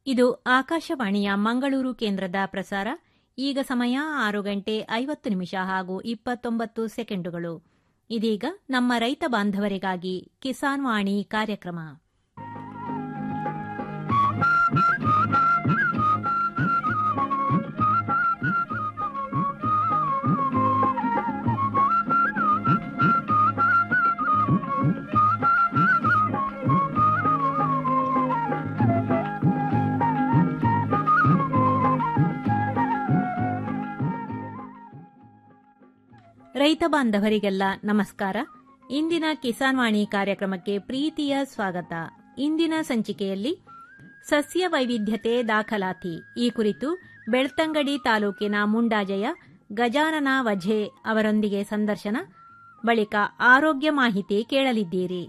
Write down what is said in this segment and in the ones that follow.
ಇದು ಆಕಾಶವಾಣಿಯ ಮಂಗಳೂರು ಕೇಂದ್ರದ ಪ್ರಸಾರ ಈಗ ಸಮಯ ಆರು ಗಂಟೆ ಐವತ್ತು ನಿಮಿಷ ಹಾಗೂ ಇಪ್ಪತ್ತೊಂಬತ್ತು ಸೆಕೆಂಡುಗಳು ಇದೀಗ ನಮ್ಮ ರೈತ ಬಾಂಧವರಿಗಾಗಿ ಕಿಸಾನ್ ವಾಣಿ ಕಾರ್ಯಕ್ರಮ ರೈತ ಬಾಂಧವರಿಗೆಲ್ಲ ನಮಸ್ಕಾರ ಇಂದಿನ ಕಿಸಾನ್ ವಾಣಿ ಕಾರ್ಯಕ್ರಮಕ್ಕೆ ಪ್ರೀತಿಯ ಸ್ವಾಗತ ಇಂದಿನ ಸಂಚಿಕೆಯಲ್ಲಿ ಸಸ್ಯ ವೈವಿಧ್ಯತೆ ದಾಖಲಾತಿ ಈ ಕುರಿತು ಬೆಳ್ತಂಗಡಿ ತಾಲೂಕಿನ ಮುಂಡಾಜಯ ಗಜಾನನ ವಝೆ ಅವರೊಂದಿಗೆ ಸಂದರ್ಶನ ಬಳಿಕ ಆರೋಗ್ಯ ಮಾಹಿತಿ ಕೇಳಲಿದ್ದೀರಿ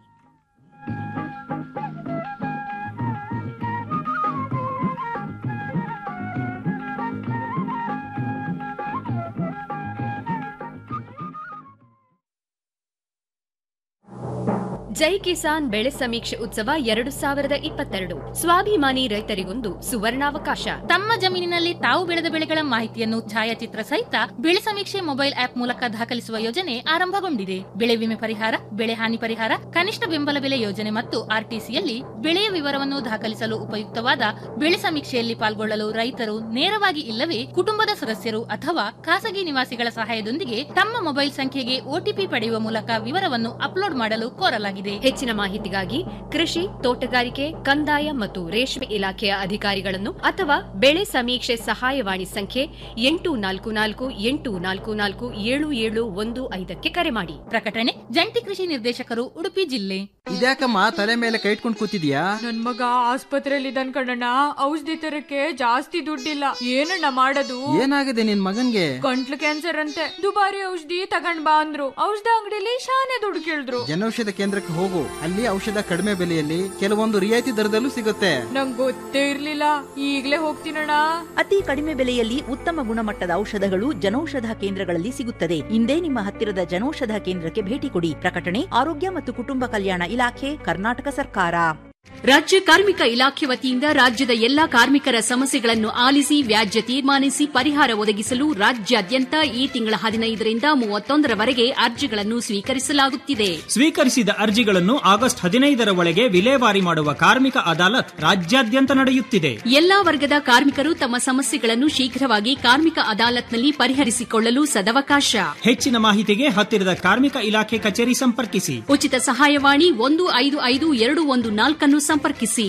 ಜೈ ಕಿಸಾನ್ ಬೆಳೆ ಸಮೀಕ್ಷೆ ಉತ್ಸವ ಎರಡು ಸಾವಿರದ ಇಪ್ಪತ್ತೆರಡು ಸ್ವಾಭಿಮಾನಿ ರೈತರಿಗೊಂದು ಸುವರ್ಣಾವಕಾಶ ತಮ್ಮ ಜಮೀನಿನಲ್ಲಿ ತಾವು ಬೆಳೆದ ಬೆಳೆಗಳ ಮಾಹಿತಿಯನ್ನು ಛಾಯಾಚಿತ್ರ ಸಹಿತ ಬೆಳೆ ಸಮೀಕ್ಷೆ ಮೊಬೈಲ್ ಆಪ್ ಮೂಲಕ ದಾಖಲಿಸುವ ಯೋಜನೆ ಆರಂಭಗೊಂಡಿದೆ ಬೆಳೆ ವಿಮೆ ಪರಿಹಾರ ಬೆಳೆ ಹಾನಿ ಪರಿಹಾರ ಕನಿಷ್ಠ ಬೆಂಬಲ ಬೆಲೆ ಯೋಜನೆ ಮತ್ತು ಆರ್ಟಿಸಿಯಲ್ಲಿ ಬೆಳೆಯ ವಿವರವನ್ನು ದಾಖಲಿಸಲು ಉಪಯುಕ್ತವಾದ ಬೆಳೆ ಸಮೀಕ್ಷೆಯಲ್ಲಿ ಪಾಲ್ಗೊಳ್ಳಲು ರೈತರು ನೇರವಾಗಿ ಇಲ್ಲವೇ ಕುಟುಂಬದ ಸದಸ್ಯರು ಅಥವಾ ಖಾಸಗಿ ನಿವಾಸಿಗಳ ಸಹಾಯದೊಂದಿಗೆ ತಮ್ಮ ಮೊಬೈಲ್ ಸಂಖ್ಯೆಗೆ ಒಟಿಪಿ ಪಡೆಯುವ ಮೂಲಕ ವಿವರವನ್ನು ಅಪ್ಲೋಡ್ ಮಾಡಲು ಕೋರಲಾಗಿದೆ ಹೆಚ್ಚಿನ ಮಾಹಿತಿಗಾಗಿ ಕೃಷಿ ತೋಟಗಾರಿಕೆ ಕಂದಾಯ ಮತ್ತು ರೇಷ್ಮೆ ಇಲಾಖೆಯ ಅಧಿಕಾರಿಗಳನ್ನು ಅಥವಾ ಬೆಳೆ ಸಮೀಕ್ಷೆ ಸಹಾಯವಾಣಿ ಸಂಖ್ಯೆ ಎಂಟು ನಾಲ್ಕು ನಾಲ್ಕು ಎಂಟು ನಾಲ್ಕು ನಾಲ್ಕು ಏಳು ಏಳು ಒಂದು ಐದಕ್ಕೆ ಕರೆ ಮಾಡಿ ಪ್ರಕಟಣೆ ಜಂಟಿ ಕೃಷಿ ನಿರ್ದೇಶಕರು ಉಡುಪಿ ಜಿಲ್ಲೆ ಇದ್ಯಾಕಮ್ಮ ತಲೆ ಮೇಲೆ ಕೈ ಇಟ್ಕೊಂಡು ಕೂತಿದ್ಯಾ ನನ್ ಮಗ ಆಸ್ಪತ್ರೆಯಲ್ಲಿ ಇದ್ದಾನ್ ಕಣಣ್ಣ ಔಷಧಿ ತರಕ್ಕೆ ಜಾಸ್ತಿ ದುಡ್ಡಿಲ್ಲ ಏನಣ್ಣ ಮಾಡೋದು ಏನಾಗಿದೆ ನಿನ್ ಮಗನ್ಗೆ ಗಂಟ್ಲು ಕ್ಯಾನ್ಸರ್ ಅಂತೆ ದುಬಾರಿ ಔಷಧಿ ತಗೊಂಡ್ ಬಾ ಅಂದ್ರು ಔಷಧ ಅಂಗಡಿಲಿ ಶಾನೆ ದುಡ್ಡು ಕೇಳಿದ್ರು ಜನೌಷಧ ಕೇಂದ್ರಕ್ಕೆ ಹೋಗು ಅಲ್ಲಿ ಔಷಧ ಕಡಿಮೆ ಬೆಲೆಯಲ್ಲಿ ಕೆಲವೊಂದು ರಿಯಾಯಿತಿ ದರದಲ್ಲೂ ಸಿಗುತ್ತೆ ನಂಗ್ ಗೊತ್ತೇ ಇರ್ಲಿಲ್ಲ ಈಗ್ಲೇ ಹೋಗ್ತೀನಣ್ಣ ಅತಿ ಕಡಿಮೆ ಬೆಲೆಯಲ್ಲಿ ಉತ್ತಮ ಗುಣಮಟ್ಟದ ಔಷಧಗಳು ಜನೌಷಧ ಕೇಂದ್ರಗಳಲ್ಲಿ ಸಿಗುತ್ತದೆ ಇಂದೇ ನಿಮ್ಮ ಹತ್ತಿರದ ಜನೌಷಧ ಕೇಂದ್ರಕ್ಕೆ ಭೇಟಿ ಕೊಡಿ ಪ್ರಕಟಣೆ ಆರೋಗ್ಯ ಮತ್ತು ಕುಟುಂಬ ಕಲ್ಯಾಣ ಇಲಾಖೆ ಕರ್ನಾಟಕ ಸರ್ಕಾರ ರಾಜ್ಯ ಕಾರ್ಮಿಕ ಇಲಾಖೆ ವತಿಯಿಂದ ರಾಜ್ಯದ ಎಲ್ಲಾ ಕಾರ್ಮಿಕರ ಸಮಸ್ಯೆಗಳನ್ನು ಆಲಿಸಿ ವ್ಯಾಜ್ಯ ತೀರ್ಮಾನಿಸಿ ಪರಿಹಾರ ಒದಗಿಸಲು ರಾಜ್ಯಾದ್ಯಂತ ಈ ತಿಂಗಳ ಹದಿನೈದರಿಂದ ಮೂವತ್ತೊಂದರವರೆಗೆ ಅರ್ಜಿಗಳನ್ನು ಸ್ವೀಕರಿಸಲಾಗುತ್ತಿದೆ ಸ್ವೀಕರಿಸಿದ ಅರ್ಜಿಗಳನ್ನು ಆಗಸ್ಟ್ ಹದಿನೈದರ ಒಳಗೆ ವಿಲೇವಾರಿ ಮಾಡುವ ಕಾರ್ಮಿಕ ಅದಾಲತ್ ರಾಜ್ಯಾದ್ಯಂತ ನಡೆಯುತ್ತಿದೆ ಎಲ್ಲಾ ವರ್ಗದ ಕಾರ್ಮಿಕರು ತಮ್ಮ ಸಮಸ್ಯೆಗಳನ್ನು ಶೀಘ್ರವಾಗಿ ಕಾರ್ಮಿಕ ಅದಾಲತ್ನಲ್ಲಿ ಪರಿಹರಿಸಿಕೊಳ್ಳಲು ಸದವಕಾಶ ಹೆಚ್ಚಿನ ಮಾಹಿತಿಗೆ ಹತ್ತಿರದ ಕಾರ್ಮಿಕ ಇಲಾಖೆ ಕಚೇರಿ ಸಂಪರ್ಕಿಸಿ ಉಚಿತ ಸಹಾಯವಾಣಿ ಒಂದು ಐದು ಐದು ಎರಡು ಒಂದು ನಾಲ್ಕನ್ನು ಸಂಪರ್ಕಿಸಿ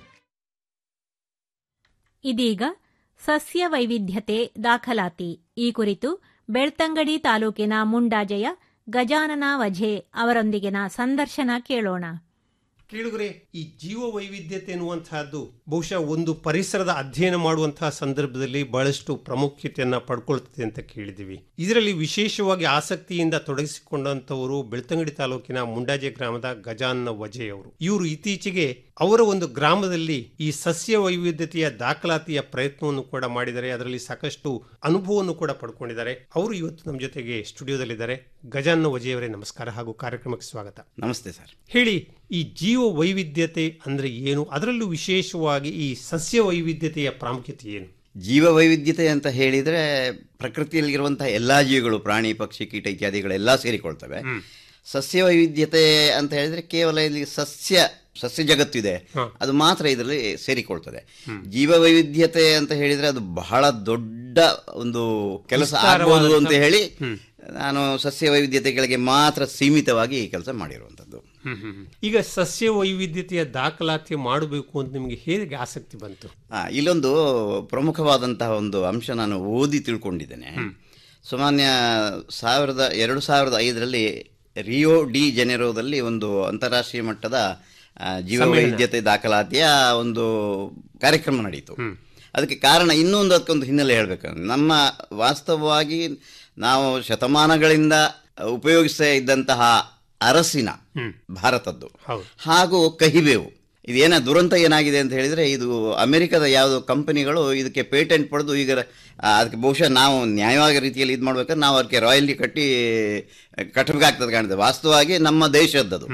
ಇದೀಗ ಸಸ್ಯ ವೈವಿಧ್ಯತೆ ದಾಖಲಾತಿ ಈ ಕುರಿತು ಬೆಳ್ತಂಗಡಿ ತಾಲೂಕಿನ ಮುಂಡಾಜಯ ಗಜಾನನ ವಝೆ ಅವರೊಂದಿಗಿನ ಸಂದರ್ಶನ ಕೇಳೋಣ ಕೇಳುಗರೆ ಈ ಜೀವ ವೈವಿಧ್ಯತೆ ಎನ್ನುವಂತಹದ್ದು ಬಹುಶಃ ಒಂದು ಪರಿಸರದ ಅಧ್ಯಯನ ಮಾಡುವಂತಹ ಸಂದರ್ಭದಲ್ಲಿ ಬಹಳಷ್ಟು ಪ್ರಾಮುಖ್ಯತೆಯನ್ನ ಪಡ್ಕೊಳ್ತದೆ ಅಂತ ಕೇಳಿದ್ದೀವಿ ಇದರಲ್ಲಿ ವಿಶೇಷವಾಗಿ ಆಸಕ್ತಿಯಿಂದ ತೊಡಗಿಸಿಕೊಂಡಂತವರು ಬೆಳ್ತಂಗಡಿ ತಾಲೂಕಿನ ಮುಂಡಾಜೆ ಗ್ರಾಮದ ಗಜಾನ್ನ ವಜೆ ಅವರು ಇವರು ಇತ್ತೀಚೆಗೆ ಅವರ ಒಂದು ಗ್ರಾಮದಲ್ಲಿ ಈ ಸಸ್ಯ ವೈವಿಧ್ಯತೆಯ ದಾಖಲಾತಿಯ ಪ್ರಯತ್ನವನ್ನು ಕೂಡ ಮಾಡಿದ್ದಾರೆ ಅದರಲ್ಲಿ ಸಾಕಷ್ಟು ಅನುಭವವನ್ನು ಕೂಡ ಪಡ್ಕೊಂಡಿದ್ದಾರೆ ಅವರು ಇವತ್ತು ನಮ್ಮ ಜೊತೆಗೆ ಸ್ಟುಡಿಯೋದಲ್ಲಿದ್ದಾರೆ ಗಜಾನ್ನ ವಜೆಯವರೇ ನಮಸ್ಕಾರ ಹಾಗೂ ಕಾರ್ಯಕ್ರಮಕ್ಕೆ ಸ್ವಾಗತ ನಮಸ್ತೆ ಸರ್ ಹೇಳಿ ಈ ಜೀವ ವೈವಿಧ್ಯತೆ ಅಂದ್ರೆ ಏನು ಅದರಲ್ಲೂ ವಿಶೇಷವಾಗಿ ಈ ಸಸ್ಯ ವೈವಿಧ್ಯತೆಯ ಪ್ರಾಮುಖ್ಯತೆ ಏನು ಜೀವ ವೈವಿಧ್ಯತೆ ಅಂತ ಹೇಳಿದರೆ ಪ್ರಕೃತಿಯಲ್ಲಿರುವಂತಹ ಎಲ್ಲ ಜೀವಿಗಳು ಪ್ರಾಣಿ ಪಕ್ಷಿ ಕೀಟ ಇತ್ಯಾದಿಗಳೆಲ್ಲ ಸೇರಿಕೊಳ್ತವೆ ಸಸ್ಯ ವೈವಿಧ್ಯತೆ ಅಂತ ಹೇಳಿದ್ರೆ ಕೇವಲ ಇಲ್ಲಿ ಸಸ್ಯ ಸಸ್ಯ ಜಗತ್ತಿದೆ ಅದು ಮಾತ್ರ ಇದರಲ್ಲಿ ಸೇರಿಕೊಳ್ತದೆ ಜೀವ ವೈವಿಧ್ಯತೆ ಅಂತ ಹೇಳಿದ್ರೆ ಅದು ಬಹಳ ದೊಡ್ಡ ಒಂದು ಕೆಲಸ ಆಗ್ಬೋದು ಅಂತ ಹೇಳಿ ನಾನು ಸಸ್ಯ ವೈವಿಧ್ಯತೆಗಳಿಗೆ ಮಾತ್ರ ಸೀಮಿತವಾಗಿ ಈ ಕೆಲಸ ಮಾಡಿರುವಂಥದ್ದು ಈಗ ಸಸ್ಯ ವೈವಿಧ್ಯತೆಯ ದಾಖಲಾತಿ ಮಾಡಬೇಕು ಅಂತ ನಿಮಗೆ ಹೇಗೆ ಆಸಕ್ತಿ ಬಂತು ಆ, ಇಲ್ಲೊಂದು ಪ್ರಮುಖವಾದಂತಹ ಒಂದು ಅಂಶ ನಾನು ಓದಿ ತಿಳ್ಕೊಂಡಿದ್ದೇನೆ ಸಾಮಾನ್ಯ ಸಾವಿರದ ಎರಡು ಸಾವಿರದ ಐದರಲ್ಲಿ ರಿಯೋ ಡಿ ಜೆನೆರೋದಲ್ಲಿ ಒಂದು ಅಂತಾರಾಷ್ಟ್ರೀಯ ಮಟ್ಟದ ಆ, ಜೀವ ವೈವಿಧ್ಯತೆ ದಾಖಲಾತಿಯ ಒಂದು ಕಾರ್ಯಕ್ರಮ ನಡೆಯಿತು ಅದಕ್ಕೆ ಕಾರಣ ಇನ್ನೊಂದು ಅದಕ್ಕೊಂದು ಹಿನ್ನೆಲೆ ಹೇಳಬೇಕಂದ್ರೆ ನಮ್ಮ ವಾಸ್ತವವಾಗಿ ನಾವು ಶತಮಾನಗಳಿಂದ ಉಪಯೋಗಿಸ್ತಾ ಇದ್ದಂತಹ ಅರಸಿನ ಭಾರತದ್ದು ಹಾಗೂ ಕಹಿಬೇವು ಇದೇನ ದುರಂತ ಏನಾಗಿದೆ ಅಂತ ಹೇಳಿದರೆ ಇದು ಅಮೆರಿಕದ ಯಾವುದೋ ಕಂಪನಿಗಳು ಇದಕ್ಕೆ ಪೇಟೆಂಟ್ ಪಡೆದು ಈಗ ಆ, ಅದಕ್ಕೆ ಬಹುಶಃ ನಾವು ನ್ಯಾಯವಾಗಿ ರೀತಿಯಲ್ಲಿ ಇದು ಮಾಡ್ಬೇಕಾದ್ರೆ ನಾವು ಅದಕ್ಕೆ ರಾಯಲ್ಟಿ ಕಟ್ಟಿ ಕಟ್ಟಬೇಕಾಗ್ತದೆ ಕಾಣ್ತದೆ ವಾಸ್ತವವಾಗಿ ನಮ್ಮ ದೇಶದ್ದದು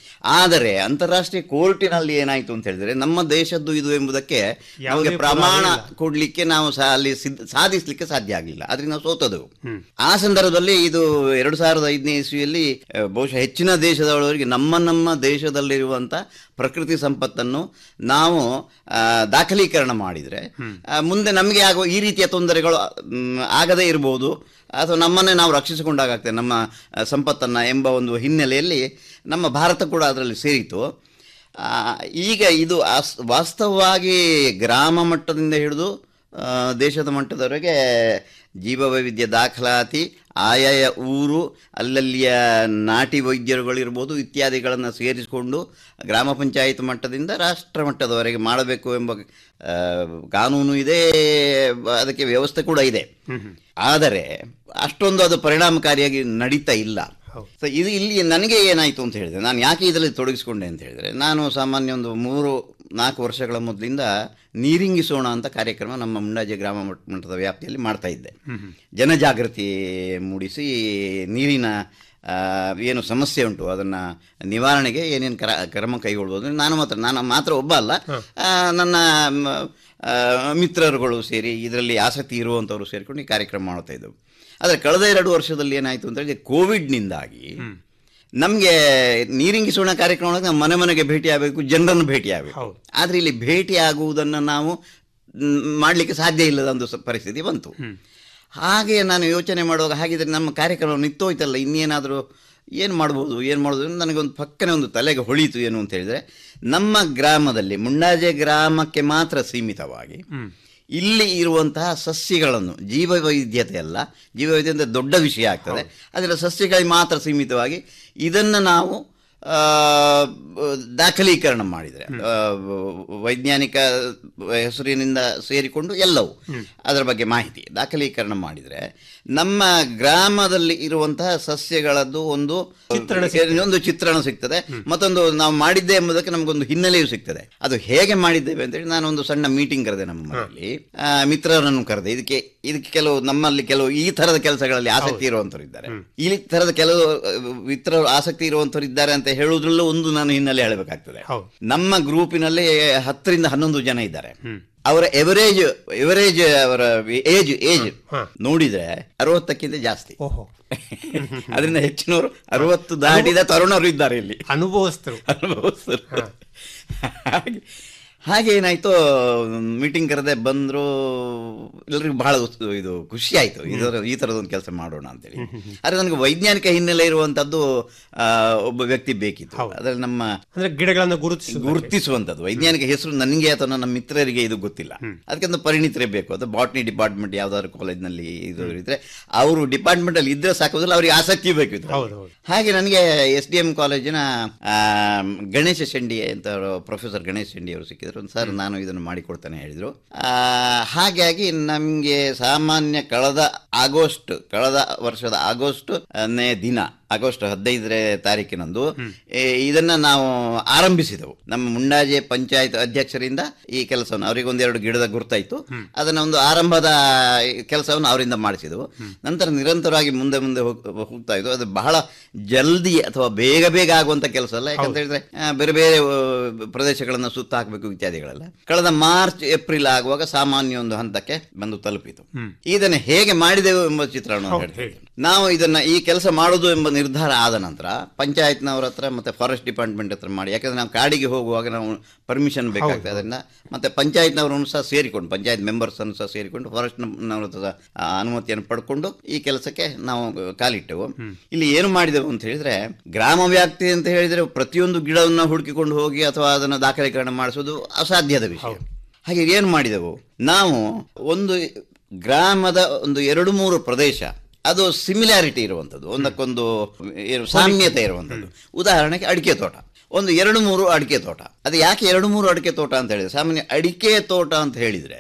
ಆದರೆ ಅಂತಾರಾಷ್ಟ್ರೀಯ ಕೋರ್ಟಿನಲ್ಲಿ ಏನಾಯಿತು ಅಂತ ಹೇಳಿದ್ರೆ ನಮ್ಮ ದೇಶದ್ದು ಇದು ಎಂಬುದಕ್ಕೆ ಯಾವುದೇ ನಮಗೆ ಪ್ರಮಾಣ ಪುರಾವೆ ಇಲ್ಲ. ಕೊಡ್ಲಿಕ್ಕೆ ನಾವು ಸಹ ಅಲ್ಲಿ ಸಿದ್ಧ- ಸಾಧಿಸ್ಲಿಕ್ಕೆ ಸಾಧ್ಯ ಆಗಲಿಲ್ಲ ಅದರಿಂದ ನಾವು ಸೋತದೆವು ಆ ಸಂದರ್ಭದಲ್ಲಿ ಇದು ಎರಡು ಸಾವಿರದ ಐದನೇ ಇಸ್ವಿಯಲ್ಲಿ ಆ, ಬಹುಶಃ ಹೆಚ್ಚಿನ ದೇಶದವರಿಗೆ ನಮ್ಮ ನಮ್ಮ ದೇಶದಲ್ಲಿರುವಂಥ ಪ್ರಕೃತಿ ಸಂಪತ್ತನ್ನು ನಾವು ಆ, ದಾಖಲೀಕರಣ ಮಾಡಿದರೆ ಆ, ಮುಂದೆ ನಮಗೆ ಆಗುವ ಈ ರೀತಿಯ ತೊಂದರೆಗಳು ಮ್, ಆಗದೇ ಇರಬಹುದು ಅಥವಾ ನಮ್ಮನ್ನೇ ನಾವು ರಕ್ಷಿಸಿಕೊಂಡಾಗ್ತದೆ ನಮ್ಮ ಆ, ಸಂಪತ್ತನ್ನು ಎಂಬ ಒಂದು ಹಿನ್ನೆಲೆಯಲ್ಲಿ ನಮ್ಮ ಭಾರತ ಕೂಡ ಅದರಲ್ಲಿ ಸೇರಿತು ಆ, ಈಗ ಇದು ಆಸ್- ವಾಸ್ತವವಾಗಿ ಗ್ರಾಮ ಮಟ್ಟದಿಂದ ಹಿಡಿದು ಆ, ದೇಶದ ಮಟ್ಟದವರೆಗೆ ಜೀವವೈವಿಧ್ಯ ದಾಖಲಾತಿ ಆಯಾಯ ಊರು ಅಲ್ಲಲ್ಲಿಯ ನಾಟಿ ವೈದ್ಯರುಗಳಿರ್ಬೋದು ಇತ್ಯಾದಿಗಳನ್ನು ಸೇರಿಸಿಕೊಂಡು ಗ್ರಾಮ ಪಂಚಾಯತ್ ಮಟ್ಟದಿಂದ ರಾಷ್ಟ್ರ ಮಟ್ಟದವರೆಗೆ ಮಾಡಬೇಕು ಎಂಬ ಆ, ಕಾನೂನು ಇದೆ ಅದಕ್ಕೆ ವ್ಯವಸ್ಥೆ ಕೂಡ ಇದೆ ಆದರೆ ಅಷ್ಟೊಂದು ಅದು ಪರಿಣಾಮಕಾರಿಯಾಗಿ ನಡೀತಾ ಇಲ್ಲ ಸೊ ಇದು ಇಲ್ಲಿ ನನಗೆ ಏನಾಯಿತು ಅಂತ ಹೇಳಿದ್ರೆ ನಾನು ಯಾಕೆ ಇದರಲ್ಲಿ ತೊಡಗಿಸ್ಕೊಂಡೆ ಅಂತ ಹೇಳಿದ್ರೆ ನಾನು ಸಾಮಾನ್ಯ ಒಂದು ಮೂರು ನಾಲ್ಕು ವರ್ಷಗಳ ಮೊದಲಿಂದ ನೀರಿಂಗಿಸೋಣ ಅಂತ ಕಾರ್ಯಕ್ರಮ ನಮ್ಮ ಮುಂಡಾಜೆ ಗ್ರಾಮ ಮಟ್ಟ- ಮಟ್ಟದ ವ್ಯಾಪ್ತಿಯಲ್ಲಿ ಮಾಡ್ತಾ ಇದ್ದೆ ಜನಜಾಗೃತಿ ಮೂಡಿಸಿ ನೀರಿನ ಆ, ಏನು ಸಮಸ್ಯೆ ಉಂಟು ಅದನ್ನು ನಿವಾರಣೆಗೆ ಏನೇನು ಕ್ರ ಕ್ರಮ ಕೈಗೊಳ್ಬೋದು ನಾನು ಮಾತ್ರ ನಾನು ಮಾತ್ರ ಒಬ್ಬ ಅಲ್ಲ ಆ, ನನ್ನ ಮ್, ಆ, ಮಿತ್ರರುಗಳು ಸೇರಿ ಇದರಲ್ಲಿ ಆಸಕ್ತಿ ಇರುವಂಥವರು ಸೇರಿಕೊಂಡು ಈ ಕಾರ್ಯಕ್ರಮ ಮಾಡ್ತಾ ಇದ್ದೆವು ಆದರೆ ಕಳೆದ ಎರಡು ವರ್ಷದಲ್ಲಿ ಏನಾಯಿತು ಅಂತ ಹೇಳಿದ್ರೆ ಕೋವಿಡ್ನಿಂದಾಗಿ ನಮಗೆ ನೀರಿಂಗಿಸೋಣ ಕಾರ್ಯಕ್ರಮ ಒಳಗೆ ನಾವು ಮನೆ ಮನೆಗೆ ಭೇಟಿ ಆಗಬೇಕು ಜನರನ್ನು ಭೇಟಿ ಆಗಬೇಕು ಆದರೆ ಇಲ್ಲಿ ಭೇಟಿ ಆಗುವುದನ್ನು ನಾವು ಮ್, ಮಾಡಲಿಕ್ಕೆ ಸಾಧ್ಯ ಇಲ್ಲದ ಒಂದು ಸ- ಪರಿಸ್ಥಿತಿ ಬಂತು ಹಾಗೆ ನಾನು ಯೋಚನೆ ಮಾಡುವಾಗ ಹಾಗಿದ್ರೆ ನಮ್ಮ ಕಾರ್ಯಕ್ರಮ ನಿಂತೋಯ್ತಲ್ಲ ಇನ್ನೇನಾದರೂ ಏನು ಮಾಡ್ಬೋದು ಏನು ಮಾಡ್ಬೋದು ಅಂತ ನನಗೊಂದು ಪಕ್ಕನೆ ಒಂದು ತಲೆಗೆ ಹೊಳೀತು ಏನು ಅಂತ ಹೇಳಿದರೆ ನಮ್ಮ ಗ್ರಾಮದಲ್ಲಿ ಮುಣ್ಣಾಜೆ ಗ್ರಾಮಕ್ಕೆ ಮಾತ್ರ ಸೀಮಿತವಾಗಿ ಇಲ್ಲಿ ಇರುವಂತಹ ಸಸ್ಯಗಳನ್ನು ಜೀವವೈವಿಧ್ಯತೆ ಅಲ್ಲ ಜೀವವೈವಿಧ್ಯ ಅಂದರೆ ದೊಡ್ಡ ವಿಷಯ ಆಗ್ತದೆ ಅದರ ಸಸ್ಯಗಳಿಗೆ ಮಾತ್ರ ಸೀಮಿತವಾಗಿ ಇದನ್ನು ನಾವು ಆ, ದಾಖಲೀಕರಣ ಮಾಡಿದರೆ ಆ, ವೈಜ್ಞಾನಿಕ ಹೆಸರಿನಿಂದ ಸೇರಿಕೊಂಡು ಎಲ್ಲವೂ ಅದರ ಬಗ್ಗೆ ಮಾಹಿತಿ ದಾಖಲೀಕರಣ ಮಾಡಿದರೆ ನಮ್ಮ ಗ್ರಾಮದಲ್ಲಿ ಇರುವಂತಹ ಸಸ್ಯಗಳದ್ದು ಒಂದು ಒಂದು ಚಿತ್ರಣ ಸಿಗ್ತದೆ ಮತ್ತೊಂದು ನಾವು ಮಾಡಿದ್ದೆ ಎಂಬುದಕ್ಕೆ ನಮಗೊಂದು ಹಿನ್ನೆಲೆಯೂ ಸಿಗ್ತದೆ ಅದು ಹೇಗೆ ಮಾಡಿದ್ದೇವೆ ಅಂತೇಳಿ ನಾನು ಒಂದು ಸಣ್ಣ ಮೀಟಿಂಗ್ ಕರೆದೆ ನಮ್ಮ ಮನೆಯಲ್ಲಿ ಆ, ಮಿತ್ರರನ್ನು ಕರೆದೆ ಇದಕ್ಕೆ ಇದಕ್ಕೆ ಕೆಲವು ನಮ್ಮಲ್ಲಿ ಕೆಲವು ಈ ತರದ ಕೆಲಸಗಳಲ್ಲಿ ಆಸಕ್ತಿ ಇರುವಂತರು ಇದ್ದಾರೆ ಈ ತರದ ಕೆಲವು ಅಹ್, ಮಿತ್ರರು ಆಸಕ್ತಿ ಇರುವಂತರು ಇದ್ದಾರೆ ಅಂತ ಹೇಳುವುದ್ರಲ್ಲೂ ಒಂದು ನಾನು ಹಿನ್ನೆಲೆ ಹೇಳಬೇಕಾಗ್ತದೆ ನಮ್ಮ ಗ್ರೂಪಿನಲ್ಲಿ ಹತ್ತರಿಂದ ಹನ್ನೊಂದು ಜನ ಇದ್ದಾರೆ ಅವರ ಎವರೇಜ್ ಎವರೇಜ್ ಅವರ ಏಜ್ ಏಜ್ ನೋಡಿದ್ರೆ ಅರವತ್ತಕ್ಕಿಂತ ಜಾಸ್ತಿ ಅದರಿಂದ ಹೆಚ್ಚಿನವರು ಅರವತ್ತು ದಾಟಿದ ತರುಣರು ಇದ್ದಾರೆ ಇಲ್ಲಿ ಅನುಭವಸ್ಥರು ಅನುಭವಸ್ಥರು ಹಾಗೆ ಹಾಗೆ ಏನಾಯ್ತು ಮೀಟಿಂಗ್ ಕರೆದೆ ಬಂದರು ಎಲ್ಲರಿಗೂ ಬಹಳ ಉತ್ಸ- ಇದು ಖುಷಿ ಆಯಿತು ಇದರ ಈ ಥರದೊಂದು ಕೆಲಸ ಮಾಡೋಣ ಅಂತೇಳಿ ಆದರೆ ನನಗೆ ವೈಜ್ಞಾನಿಕ ಹಿನ್ನೆಲೆ ಇರುವಂಥದ್ದು ಆ, ಒಬ್ಬ ವ್ಯಕ್ತಿ ಬೇಕಿತ್ತು ಅದರಲ್ಲಿ ನಮ್ಮ ಅಂದ್ರೆ ಗಿಡಗಳನ್ನು ಗುರುತಿಸಿ ಗುರುತಿಸುವಂಥದ್ದು ವೈಜ್ಞಾನಿಕ ಹೆಸರು ನನಗೆ ಅಥವಾ ನನ್ನ ಮಿತ್ರರಿಗೆ ಇದು ಗೊತ್ತಿಲ್ಲ ಅದಕ್ಕೆ ಒಂದು ಪರಿಣಿತರೇ ಬೇಕು ಅದು ಬಾಟ್ನಿ ಡಿಪಾರ್ಟ್ಮೆಂಟ್ ಯಾವ್ದಾದ್ರು ಕಾಲೇಜ್ನಲ್ಲಿ ಇದು ಇದ್ರೆ ಅವರು ಡಿಪಾರ್ಟ್ಮೆಂಟ್ ಅಲ್ಲಿ ಇದ್ರೆ ಸಾಕೋದಿಲ್ಲ ಅವರಿಗೆ ಆಸಕ್ತಿ ಬೇಕು ಇದು ಹಾಗೆ ನನಗೆ ಎಸ್ ಡಿ ಎಂ ಕಾಲೇಜಿನ ಆ, ಗಣೇಶ ಶೆಂಡಿ ಅಂತ ಪ್ರೊಫೆಸರ್ ಗಣೇಶ್ ಶೆಂಡಿ ಅವರು ಸಿಕ್ಕಿದ್ರು ಸರ್ ನಾನು ಇದನ್ನು ಮಾಡಿಕೊಡ್ತಾನೆ ಹೇಳಿದ್ರು ಆ, ಹಾಗಾಗಿ ನಮಗೆ ಸಾಮಾನ್ಯ ಕಳೆದ ಆಗಸ್ಟ್ ಕಳೆದ ವರ್ಷದ ಆಗಸ್ಟ್ ನೇ ದಿನ ಆಗಸ್ಟ್ ಹದಿನೈದನೇ ತಾರೀಕಿನಂದು ಏ, ಇದನ್ನ ನಾವು ಆರಂಭಿಸಿದೆವು ನಮ್ಮ ಮುಂಡಾಜೆ ಪಂಚಾಯತ್ ಅಧ್ಯಕ್ಷರಿಂದ ಈ ಕೆಲಸವನ್ನು ಅವರಿಗೆ ಒಂದೆರಡು ಗಿಡದ ಗುರುತಾಯಿತು ಅದನ್ನ ಒಂದು ಆರಂಭದ ಕೆಲಸವನ್ನು ಅವರಿಂದ ಮಾಡಿಸಿದೆವು ನಂತರ ನಿರಂತರವಾಗಿ ಮುಂದೆ ಮುಂದೆ ಹೋಗ್- ಹೋಗ್ತಾ ಇದ್ದು ಅದು ಬಹಳ ಜಲ್ದಿ ಅಥವಾ ಬೇಗ ಬೇಗ ಆಗುವಂತ ಕೆಲಸ ಅಲ್ಲ ಯಾಕಂತ ಹೇಳಿದ್ರೆ ಆ, ಬೇರೆ ಬೇರೆ ಆ, ಪ್ರದೇಶಗಳನ್ನು ಸುತ್ತ ಹಾಕಬೇಕು ಇತ್ಯಾದಿಗಳೆಲ್ಲ ಕಳೆದ ಮಾರ್ಚ್ ಏಪ್ರಿಲ್ ಆಗುವಾಗ ಸಾಮಾನ್ಯ ಒಂದು ಹಂತಕ್ಕೆ ಬಂದು ತಲುಪಿತು ಇದನ್ನು ಹೇಗೆ ಮಾಡಿದೆವು ಎಂಬ ಚಿತ್ರಣವನ್ನು ಹೇಳ್ತೇವೆ ನಾವು ಇದನ್ನ ಈ ಕೆಲಸ ಮಾಡುದು ಎಂಬ ನಿರ್ಧಾರ ಆದ ನಂತರ ಪಂಚಾಯತ್ನವರ ಹತ್ರ ಮತ್ತೆ ಫಾರೆಸ್ಟ್ ಡಿಪಾರ್ಟ್ಮೆಂಟ್ ಹತ್ರ ಮಾಡಿ ಯಾಕಂದ್ರೆ ನಾವು ಕಾಡಿಗೆ ಹೋಗುವಾಗ ನಾವು ಪರ್ಮಿಷನ್ ಬೇಕಾಗ್ತದೆ ಅದರಿಂದ ಮತ್ತೆ ಪಂಚಾಯತ್ನವರನ್ನು ಸಹ ಸೇರಿಕೊಂಡು ಪಂಚಾಯತ್ ಮೆಂಬರ್ಸ್ ಅನ್ನು ಸಹ ಸೇರಿಕೊಂಡು ಫಾರೆಸ್ಟ್ ನವರ ಹತ್ರ ಆ, ಅನುಮತಿಯನ್ನು ಪಡ್ಕೊಂಡು ಈ ಕೆಲಸಕ್ಕೆ ನಾವು ಕಾಲಿಟ್ಟೆವು ಇಲ್ಲಿ ಏನು ಮಾಡಿದೆವು ಅಂತ ಹೇಳಿದ್ರೆ ಗ್ರಾಮ ವ್ಯಾಪ್ತಿ ಅಂತ ಹೇಳಿದ್ರೆ ಪ್ರತಿಯೊಂದು ಗಿಡವನ್ನು ಹುಡುಕಿಕೊಂಡು ಹೋಗಿ ಅಥವಾ ಅದನ್ನು ದಾಖಲೀಕರಣ ಮಾಡಿಸೋದು ಅಸಾಧ್ಯದ ವಿಷಯ ಹಾಗೆ ಏನು ಮಾಡಿದೆವು ನಾವು ಒಂದು ಗ್ರಾಮದ ಒಂದು ಎರಡು ಮೂರು ಪ್ರದೇಶ ಅದು ಸಿಮಿಲಾರಿಟಿ ಇರುವಂಥದ್ದು ಒಂದಕ್ಕೊಂದು ಏನು ಸಾಮ್ಯತೆ ಇರುವಂಥದ್ದು ಉದಾಹರಣೆಗೆ ಅಡಿಕೆ ತೋಟ ಒಂದು ಎರಡು ಮೂರು ಅಡಿಕೆ ತೋಟ ಅದು ಯಾಕೆ ಎರಡು ಮೂರು ಅಡಿಕೆ ತೋಟ ಅಂತ ಹೇಳಿದ್ರೆ ಸಾಮಾನ್ಯ ಅಡಿಕೆ ತೋಟ ಅಂತ ಹೇಳಿದ್ರೆ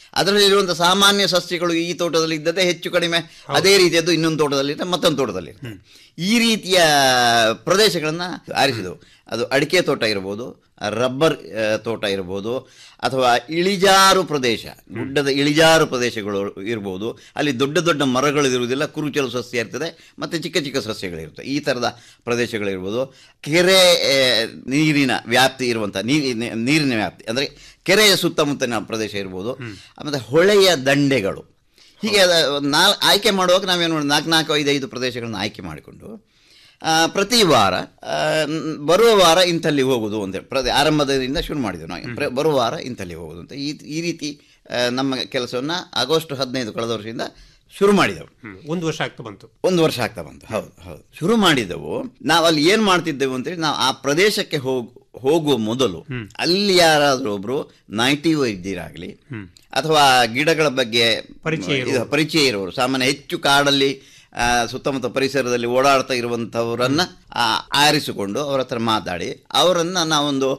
ಅದರಲ್ಲಿರುವಂಥ ಸಾಮಾನ್ಯ ಸಸ್ಯಗಳು ಈ ತೋಟದಲ್ಲಿ ಇದ್ದದ್ದೇ ಹೆಚ್ಚು ಕಡಿಮೆ ಅದೇ ರೀತಿಯದ್ದು ಇನ್ನೊಂದು ತೋಟದಲ್ಲಿ ಇರ್ತದೆ ಮತ್ತೊಂದು ತೋಟದಲ್ಲಿ ಇರ್ತದೆ ಈ ರೀತಿಯ ಪ್ರದೇಶಗಳನ್ನು ಆರಿಸಿದವು ಅದು ಅಡಿಕೆ ತೋಟ ಇರ್ಬೋದು ರಬ್ಬರ್ ಆ, ತೋಟ ಇರ್ಬೋದು ಅಥವಾ ಇಳಿಜಾರು ಪ್ರದೇಶ ಗುಡ್ಡದ ಇಳಿಜಾರು ಪ್ರದೇಶಗಳು ಇರ್ಬೋದು ಅಲ್ಲಿ ದೊಡ್ಡ ದೊಡ್ಡ ಮರಗಳು ಇರುವುದಿಲ್ಲ ಕುರುಚಲು ಸಸ್ಯ ಇರ್ತದೆ ಮತ್ತು ಚಿಕ್ಕ ಚಿಕ್ಕ ಸಸ್ಯಗಳಿರ್ತವೆ ಈ ಥರದ ಪ್ರದೇಶಗಳಿರ್ಬೋದು ಕೆರೆ ಆ, ನೀರಿನ ವ್ಯಾಪ್ತಿ ಇರುವಂಥ ನೀರಿ ನೀರಿನ ವ್ಯಾಪ್ತಿ ಅಂದರೆ ಕೆರೆಯ ಸುತ್ತಮುತ್ತಲಿನ ಪ್ರದೇಶ ಇರ್ಬೋದು ಮತ್ತು ಹೊಳೆಯ ದಂಡೆಗಳು ಹೀಗೆ ಅದ- ನಾ ಆಯ್ಕೆ ಮಾಡುವಾಗ ನಾವೇನು ಮಾಡೋದು ನಾಲ್ಕು ನಾಲ್ಕು ಐದು ಐದು ಪ್ರದೇಶಗಳನ್ನು ಆಯ್ಕೆ ಮಾಡಿಕೊಂಡು ಆ, ಪ್ರತಿ ವಾರ ಆ, ನ್- ಬರುವ ವಾರ ಇಂಥಲ್ಲಿ ಹೋಗುದು ಅಂತ ಪ್ರತಿ ಆರಂಭದಿಂದ ಶುರು ಮಾಡಿದೆವು ನಾವು ಪ್ರ- ಬರುವ ವಾರ ಇಂಥಲ್ಲಿ ಹೋಗುದು ಅಂತ ಈ ಈ ರೀತಿ ಆ, ನಮ್ಮ ಕೆಲಸವನ್ನು ಆಗಸ್ಟ್ ಹದಿನೈದು ಕಳೆದ ವರ್ಷದಿಂದ ಶುರು ಮಾಡಿದೆವು ಒಂದು ವರ್ಷ ಆಗ್ತಾ ಬಂತು ಒಂದು ವರ್ಷ ಆಗ್ತಾ ಬಂತು ಹೌದು ಹೌದು ಶುರು ಮಾಡಿದೆವು ನಾವು ಅಲ್ಲಿ ಏನು ಮಾಡ್ತಿದ್ದೆವು ಅಂತೇಳಿ ನಾವು ಆ ಪ್ರದೇಶಕ್ಕೆ ಹೋಗ್ ಹೋಗುವ ಮೊದಲು ಅಲ್ಲಿ ಯಾರಾದರೂ ಒಬ್ರು ನೈಟಿ ವೈದ್ಯರಾಗಲಿ ಅಥವಾ ಗಿಡಗಳ ಬಗ್ಗೆ ಪರಿಚಯ ಇದು ಇರುವವರು. ಪರಿಚಯ ಇರುವವರು ಸಾಮಾನ್ಯ ಹೆಚ್ಚು ಕಾಡಲ್ಲಿ ಆ, ಸುತ್ತಮುತ್ತ ಪರಿಸರದಲ್ಲಿ ಓಡಾಡ್ತಾ ಇರುವಂಥವರನ್ನ ಆ, ಆರಿಸಿಕೊಂಡು ಅವರ ಹತ್ರ ಮಾತಾಡಿ ಅವರನ್ನ ನಾವೊಂದು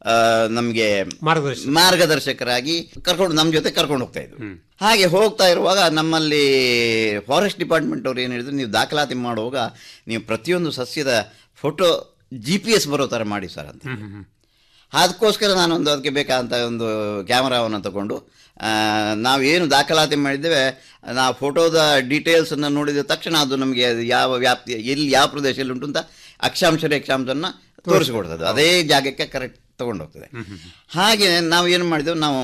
ನಮಗೆ ಮಾರ್ಗದರ್ಶನ ಮಾರ್ಗದರ್ಶಕರಾಗಿ ಕರ್ಕೊಂಡು ನಮ್ಮ ಜೊತೆ ಕರ್ಕೊಂಡು ಹೋಗ್ತಾ ಇದ್ವು ಹಾಗೆ ಹೋಗ್ತಾ ಇರುವಾಗ ನಮ್ಮಲ್ಲಿ ಫಾರೆಸ್ಟ್ ಡಿಪಾರ್ಟ್ಮೆಂಟ್ ಅವ್ರು ಏನು ಹೇಳಿದ್ರು ನೀವು ದಾಖಲಾತಿ ಮಾಡುವಾಗ ನೀವು ಪ್ರತಿಯೊಂದು ಸಸ್ಯದ ಫೋಟೋ ಜಿ ಪಿ ಎಸ್ ಬರೋ ಥರ ಮಾಡಿ ಸರ್ ಅಂತ ಅದಕ್ಕೋಸ್ಕರ ನಾನೊಂದು ಅದಕ್ಕೆ ಬೇಕಾದಂಥ ಒಂದು ಕ್ಯಾಮರಾವನ್ನು ತಗೊಂಡು ಆ, ನಾವೇನು ದಾಖಲಾತಿ ಮಾಡಿದ್ದೇವೆ ನಾವು ಫೋಟೋದ ಡೀಟೇಲ್ಸನ್ನು ನೋಡಿದ ತಕ್ಷಣ ಅದು ನಮಗೆ ಅದು ಯಾವ ವ್ಯಾಪ್ತಿ ಎಲ್ಲಿ ಯಾವ ಪ್ರದೇಶದಲ್ಲಿ ಉಂಟು ಅಂತ ಅಕ್ಷಾಂಶ ರೇಖಾಂಶವನ್ನು ತೋರಿಸಿಕೊಡ್ತದೆ ಅದೇ ಜಾಗಕ್ಕೆ ಕರೆಕ್ಟ್ ತಗೊಂಡೋಗ್ತದೆ ಹಾಗೆ ನಾವು ಏನು ಮಾಡಿದೆವು ನಾವು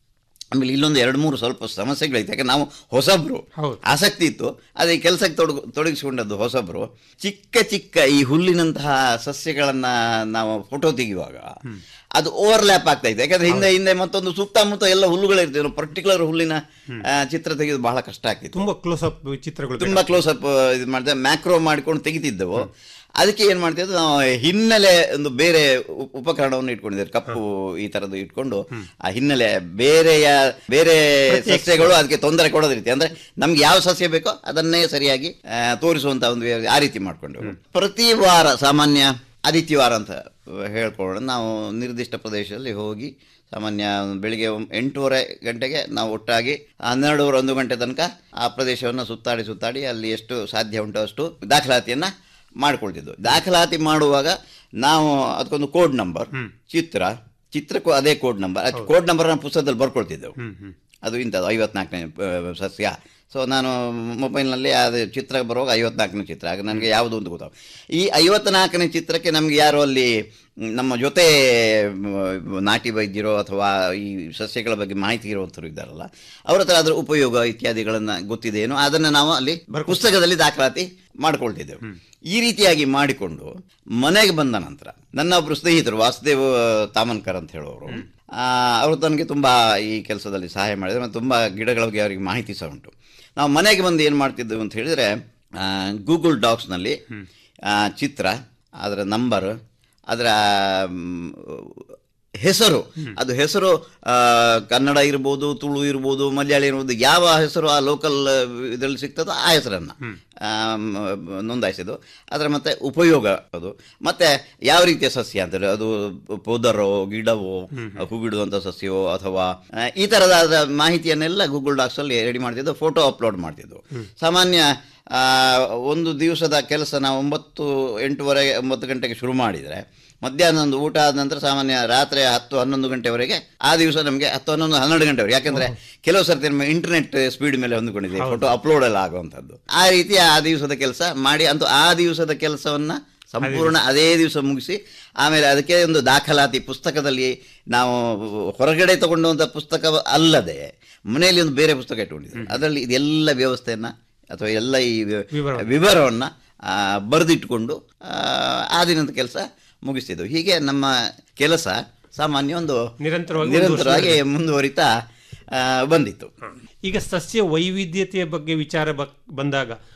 ಆಮೇಲೆ ಇಲ್ಲೊಂದು ಎರಡು ಮೂರು ಸ್ವಲ್ಪ ಸಮಸ್ಯೆಗಳಿತ್ತು ಯಾಕೆ ನಾವು ಹೊಸಬ್ರು ಹೌದು. ಆಸಕ್ತಿ ಇತ್ತು ಅದೇ ಕೆಲಸಕ್ಕೆ ತೊಡಗು ತೊಡಗಿಸಿಕೊಂಡದ್ದು ಹೊಸಬ್ರು ಚಿಕ್ಕ ಚಿಕ್ಕ ಈ ಹುಲ್ಲಿನಂತಹ ಸಸ್ಯಗಳನ್ನ ನಾವು ಫೋಟೋ ತೆಗೆಯುವಾಗ ಅದು ಓವರ್ಲ್ಯಾಪ್ ಆಗ್ತಾ ಇತ್ತು ಯಾಕಂದ್ರೆ ಹಿಂದೆ ಹಿಂದೆ ಮತ್ತೊಂದು ಸುತ್ತಮುತ್ತ ಎಲ್ಲ ಹುಲ್ಲುಗಳಿರ್ತವೆ ಪರ್ಟಿಕ್ಯುಲರ್ ಹುಲ್ಲಿನ ಆ, ಚಿತ್ರ ತೆಗೆದು ಬಹಳ ಕಷ್ಟ ಆಗ್ತಿತ್ತು ತುಂಬಾ ಕ್ಲೋಸ್ ಅಪ್ ಚಿತ್ರಗಳು ತುಂಬಾ ಕ್ಲೋಸ್ ಅಪ್ ಇದು ಮಾಡಿದೆ ಮ್ಯಾಕ್ರೋ ಮಾಡ್ಕೊಂಡು ತೆಗಿತಿದ್ದೆವು ಅದಕ್ಕೆ ಏನು ಮಾಡ್ತಿದ್ವು ನಾವು ಹಿನ್ನೆಲೆ ಒಂದು ಬೇರೆ ಉ- ಉಪಕರಣವನ್ನು ಇಟ್ಕೊಂಡಿದ್ದೇವೆ ಕಪ್ಪು ಈ ತರದ್ದು ಇಟ್ಕೊಂಡು ಆ ಹಿನ್ನೆಲೆ ಬೇರೆಯ ಬೇರೆ ಸಸ್ಯಗಳು ಅದಕ್ಕೆ ತೊಂದರೆ ಕೊಡೋದ ರೀತಿ ಅಂದ್ರೆ ನಮ್ಗೆ ಯಾವ ಸಸ್ಯ ಬೇಕೋ ಅದನ್ನೇ ಸರಿಯಾಗಿ ಆ, ತೋರಿಸುವಂತ ಒಂದು ವ್ಯ- ಆ ರೀತಿ ಮಾಡ್ಕೊಂಡು ಪ್ರತಿ ವಾರ ಸಾಮಾನ್ಯ ಆದಿತ್ಯವಾರ ಅಂತ ಹೇಳ್ಕೊಳ್ಳೋಣ ನಾವು ನಿರ್ದಿಷ್ಟ ಪ್ರದೇಶದಲ್ಲಿ ಹೋಗಿ ಸಾಮಾನ್ಯ ಬೆಳಿಗ್ಗೆ ಒಂ- ಎಂಟೂವರೆ ಗಂಟೆಗೆ ನಾವು ಒಟ್ಟಾಗಿ ಹನ್ನೆರಡೂವರೆ ಒಂದು ಗಂಟೆ ತನಕ ಆ ಪ್ರದೇಶವನ್ನು ಸುತ್ತಾಡಿ ಸುತ್ತಾಡಿ ಅಲ್ಲಿ ಎಷ್ಟು ಸಾಧ್ಯ ಉಂಟು ಅಷ್ಟು ದಾಖಲಾತಿಯನ್ನು ಮಾಡ್ಕೊಳ್ತಿದ್ವು ದಾಖಲಾತಿ ಮಾಡುವಾಗ ನಾವು ಅದಕ್ಕೊಂದು ಕೋಡ್ ನಂಬರ್ ಚಿತ್ರ ಚಿತ್ರಕ್ಕೂ ಅದೇ ಕೋಡ್ ನಂಬರ್ ಆ ಕೋಡ್ ನಂಬರ್ ನಾವು ಪುಸ್ತಕದಲ್ಲಿ ಬರ್ಕೊಳ್ತಿದ್ದೆವು ಅದು ಇಂಥದ್ದು ಐವತ್ನಾಲ್ಕನೇ ಆ, ಸಸ್ಯ ಸೊ ನಾನು ಮೊಬೈಲ್ನಲ್ಲಿ ಅದು ಚಿತ್ರ ಬರುವಾಗ ಐವತ್ನಾಲ್ಕನೇ ಚಿತ್ರ ಆಗ ನನಗೆ ಯಾವುದು ಅಂತ ಗೊತ್ತಾಗ ಈ ಐವತ್ನಾಲ್ಕನೇ ಚಿತ್ರಕ್ಕೆ ನಮಗೆ ಯಾರು ಅಲ್ಲಿ ಮ್, ನಮ್ಮ ಜೊತೆ ಮ್, ನಾಟಿ ವೈದ್ಯರು ಅಥವಾ ಈ ಸಸ್ಯಗಳ ಬಗ್ಗೆ ಮಾಹಿತಿ ಇರುವಂಥವ್ರು ಇದ್ದಾರಲ್ಲ ಅವ್ರ ಹತ್ರ ಅದರ ಉಪಯೋಗ ಇತ್ಯಾದಿಗಳನ್ನು ಗೊತ್ತಿದೆಯೇನೋ ಅದನ್ನು ನಾವು ಅಲ್ಲಿ ಪುಸ್ತಕದಲ್ಲಿ ದಾಖಲಾತಿ ಮಾಡ್ಕೊಳ್ತಿದ್ದೆವು ಈ ರೀತಿಯಾಗಿ ಮಾಡಿಕೊಂಡು ಮನೆಗೆ ಬಂದ ನಂತರ ನನ್ನ ಒಬ್ಬರು ಸ್ನೇಹಿತರು ವಾಸುದೇವ್ ತಾಮನ್ಕರ್ ಅಂತ ಹೇಳೋರು ಆ, ಅವರು ನನಗೆ ತುಂಬ ಈ ಕೆಲಸದಲ್ಲಿ ಸಹಾಯ ಮಾಡಿದ್ದಾರೆ ಮತ್ತು ತುಂಬ ಗಿಡಗಳ ಬಗ್ಗೆ ಅವರಿಗೆ ಮಾಹಿತಿ ಸಹ ಉಂಟು ನಾವು ಮನೆಗೆ ಬಂದು ಏನು ಮಾಡ್ತಿದ್ದೆವು ಅಂತ ಹೇಳಿದರೆ ಗೂಗಲ್ ಡಾಕ್ಸ್ನಲ್ಲಿ ಆ, ಚಿತ್ರ ಅದರ ನಂಬರ್ ಅದರ ಮ್, ಹೆಸರು ಅದು ಹೆಸರು ಆ, ಕನ್ನಡ ಇರ್ಬೋದು ತುಳು ಇರ್ಬೋದು ಮಲಯಾಳಿ ಇರ್ಬೋದು ಯಾವ ಹೆಸರು ಆ ಲೋಕಲ್ ಇದರಲ್ಲಿ ಸಿಗ್ತದೋ ಆ ಹೆಸರನ್ನು ನೋಂದಾಯಿಸಿದ್ದು ಅದರ ಮತ್ತೆ ಉಪಯೋಗ ಅದು ಮತ್ತೆ ಯಾವ ರೀತಿಯ ಸಸ್ಯ ಅಂತೇಳಿ ಅದು ಪೊದರೋ ಗಿಡವೋ ಹೂ ಬಿಡುವಂಥ ಸಸ್ಯವೋ ಅಥವಾ ಆ, ಈ ಥರದ ಮಾಹಿತಿಯನ್ನೆಲ್ಲ ಗೂಗಲ್ ಡಾಕ್ಸಲ್ಲಿ ರೆಡಿ ಮಾಡ್ತಿದ್ದು ಫೋಟೋ ಅಪ್ಲೋಡ್ ಮಾಡ್ತಿದ್ದು ಸಾಮಾನ್ಯ ಆ, ಒಂದು ದಿವಸದ ಕೆಲಸ ನಾವು ಒಂಬತ್ತು ಎಂಟೂವರೆ ಒಂಬತ್ತು ಗಂಟೆಗೆ ಶುರು ಮಾಡಿದರೆ ಮಧ್ಯಾಹ್ನ ಒಂದು ಊಟ ಆದ ನಂತರ ಸಾಮಾನ್ಯ ರಾತ್ರಿ ಹತ್ತು ಹನ್ನೊಂದು ಗಂಟೆವರೆಗೆ ಆ ದಿವಸ ನಮಗೆ ಹತ್ತು ಹನ್ನೊಂದು ಹನ್ನೆರಡು ಗಂಟೆವರೆಗೆ ಯಾಕಂದ್ರೆ ಕೆಲವು ಸರ್ತಿ ನಮ್ಮ ಇಂಟರ್ನೆಟ್ ಸ್ಪೀಡ್ ಮೇಲೆ ಹೊಂದಿಕೊಂಡಿದೆ ಫೋಟೋ ಅಪ್ಲೋಡ್ ಎಲ್ಲ ಆಗುವಂಥದ್ದು ಆ ರೀತಿ ಆ ದಿವಸದ ಕೆಲಸ ಮಾಡಿ ಅಂತೂ ಆ ದಿವಸದ ಕೆಲಸವನ್ನ ಸಂಪೂರ್ಣ ಅದೇ ದಿವಸ ಮುಗಿಸಿ ಆಮೇಲೆ ಅದಕ್ಕೆ ಒಂದು ದಾಖಲಾತಿ ಪುಸ್ತಕದಲ್ಲಿ ನಾವು ಹೊರಗಡೆ ತಗೊಂಡಂಥ ಪುಸ್ತಕ ಅಲ್ಲದೆ ಮನೆಯಲ್ಲಿ ಒಂದು ಬೇರೆ ಪುಸ್ತಕ ಇಟ್ಕೊಂಡಿದ್ದೀವಿ ಅದರಲ್ಲಿ ಇದೆಲ್ಲ ವ್ಯವಸ್ಥೆಯನ್ನ ಅಥವಾ ಎಲ್ಲ ಈ ವಿವರ. ವಿವರವನ್ನು ಬರೆದಿಟ್ಟುಕೊಂಡು ಆ ದಿನದ ಕೆಲಸ ಮುಗಿಸ್ತಿದ್ದೆವು ಹೀಗೆ ನಮ್ಮ ಕೆಲಸ ಸಾಮಾನ್ಯ ಒಂದು ನಿರಂತರವಾಗಿ ಒಂದು ನಿರಂತರವಾಗಿ ಮುಂದುವರಿತಾ ಆ, ಬಂದಿತ್ತು ಈಗ ಸಸ್ಯ ವೈವಿಧ್ಯತೆಯ ಬಗ್ಗೆ ವಿಚಾರ ಬಕ್- ಬಂದಾಗ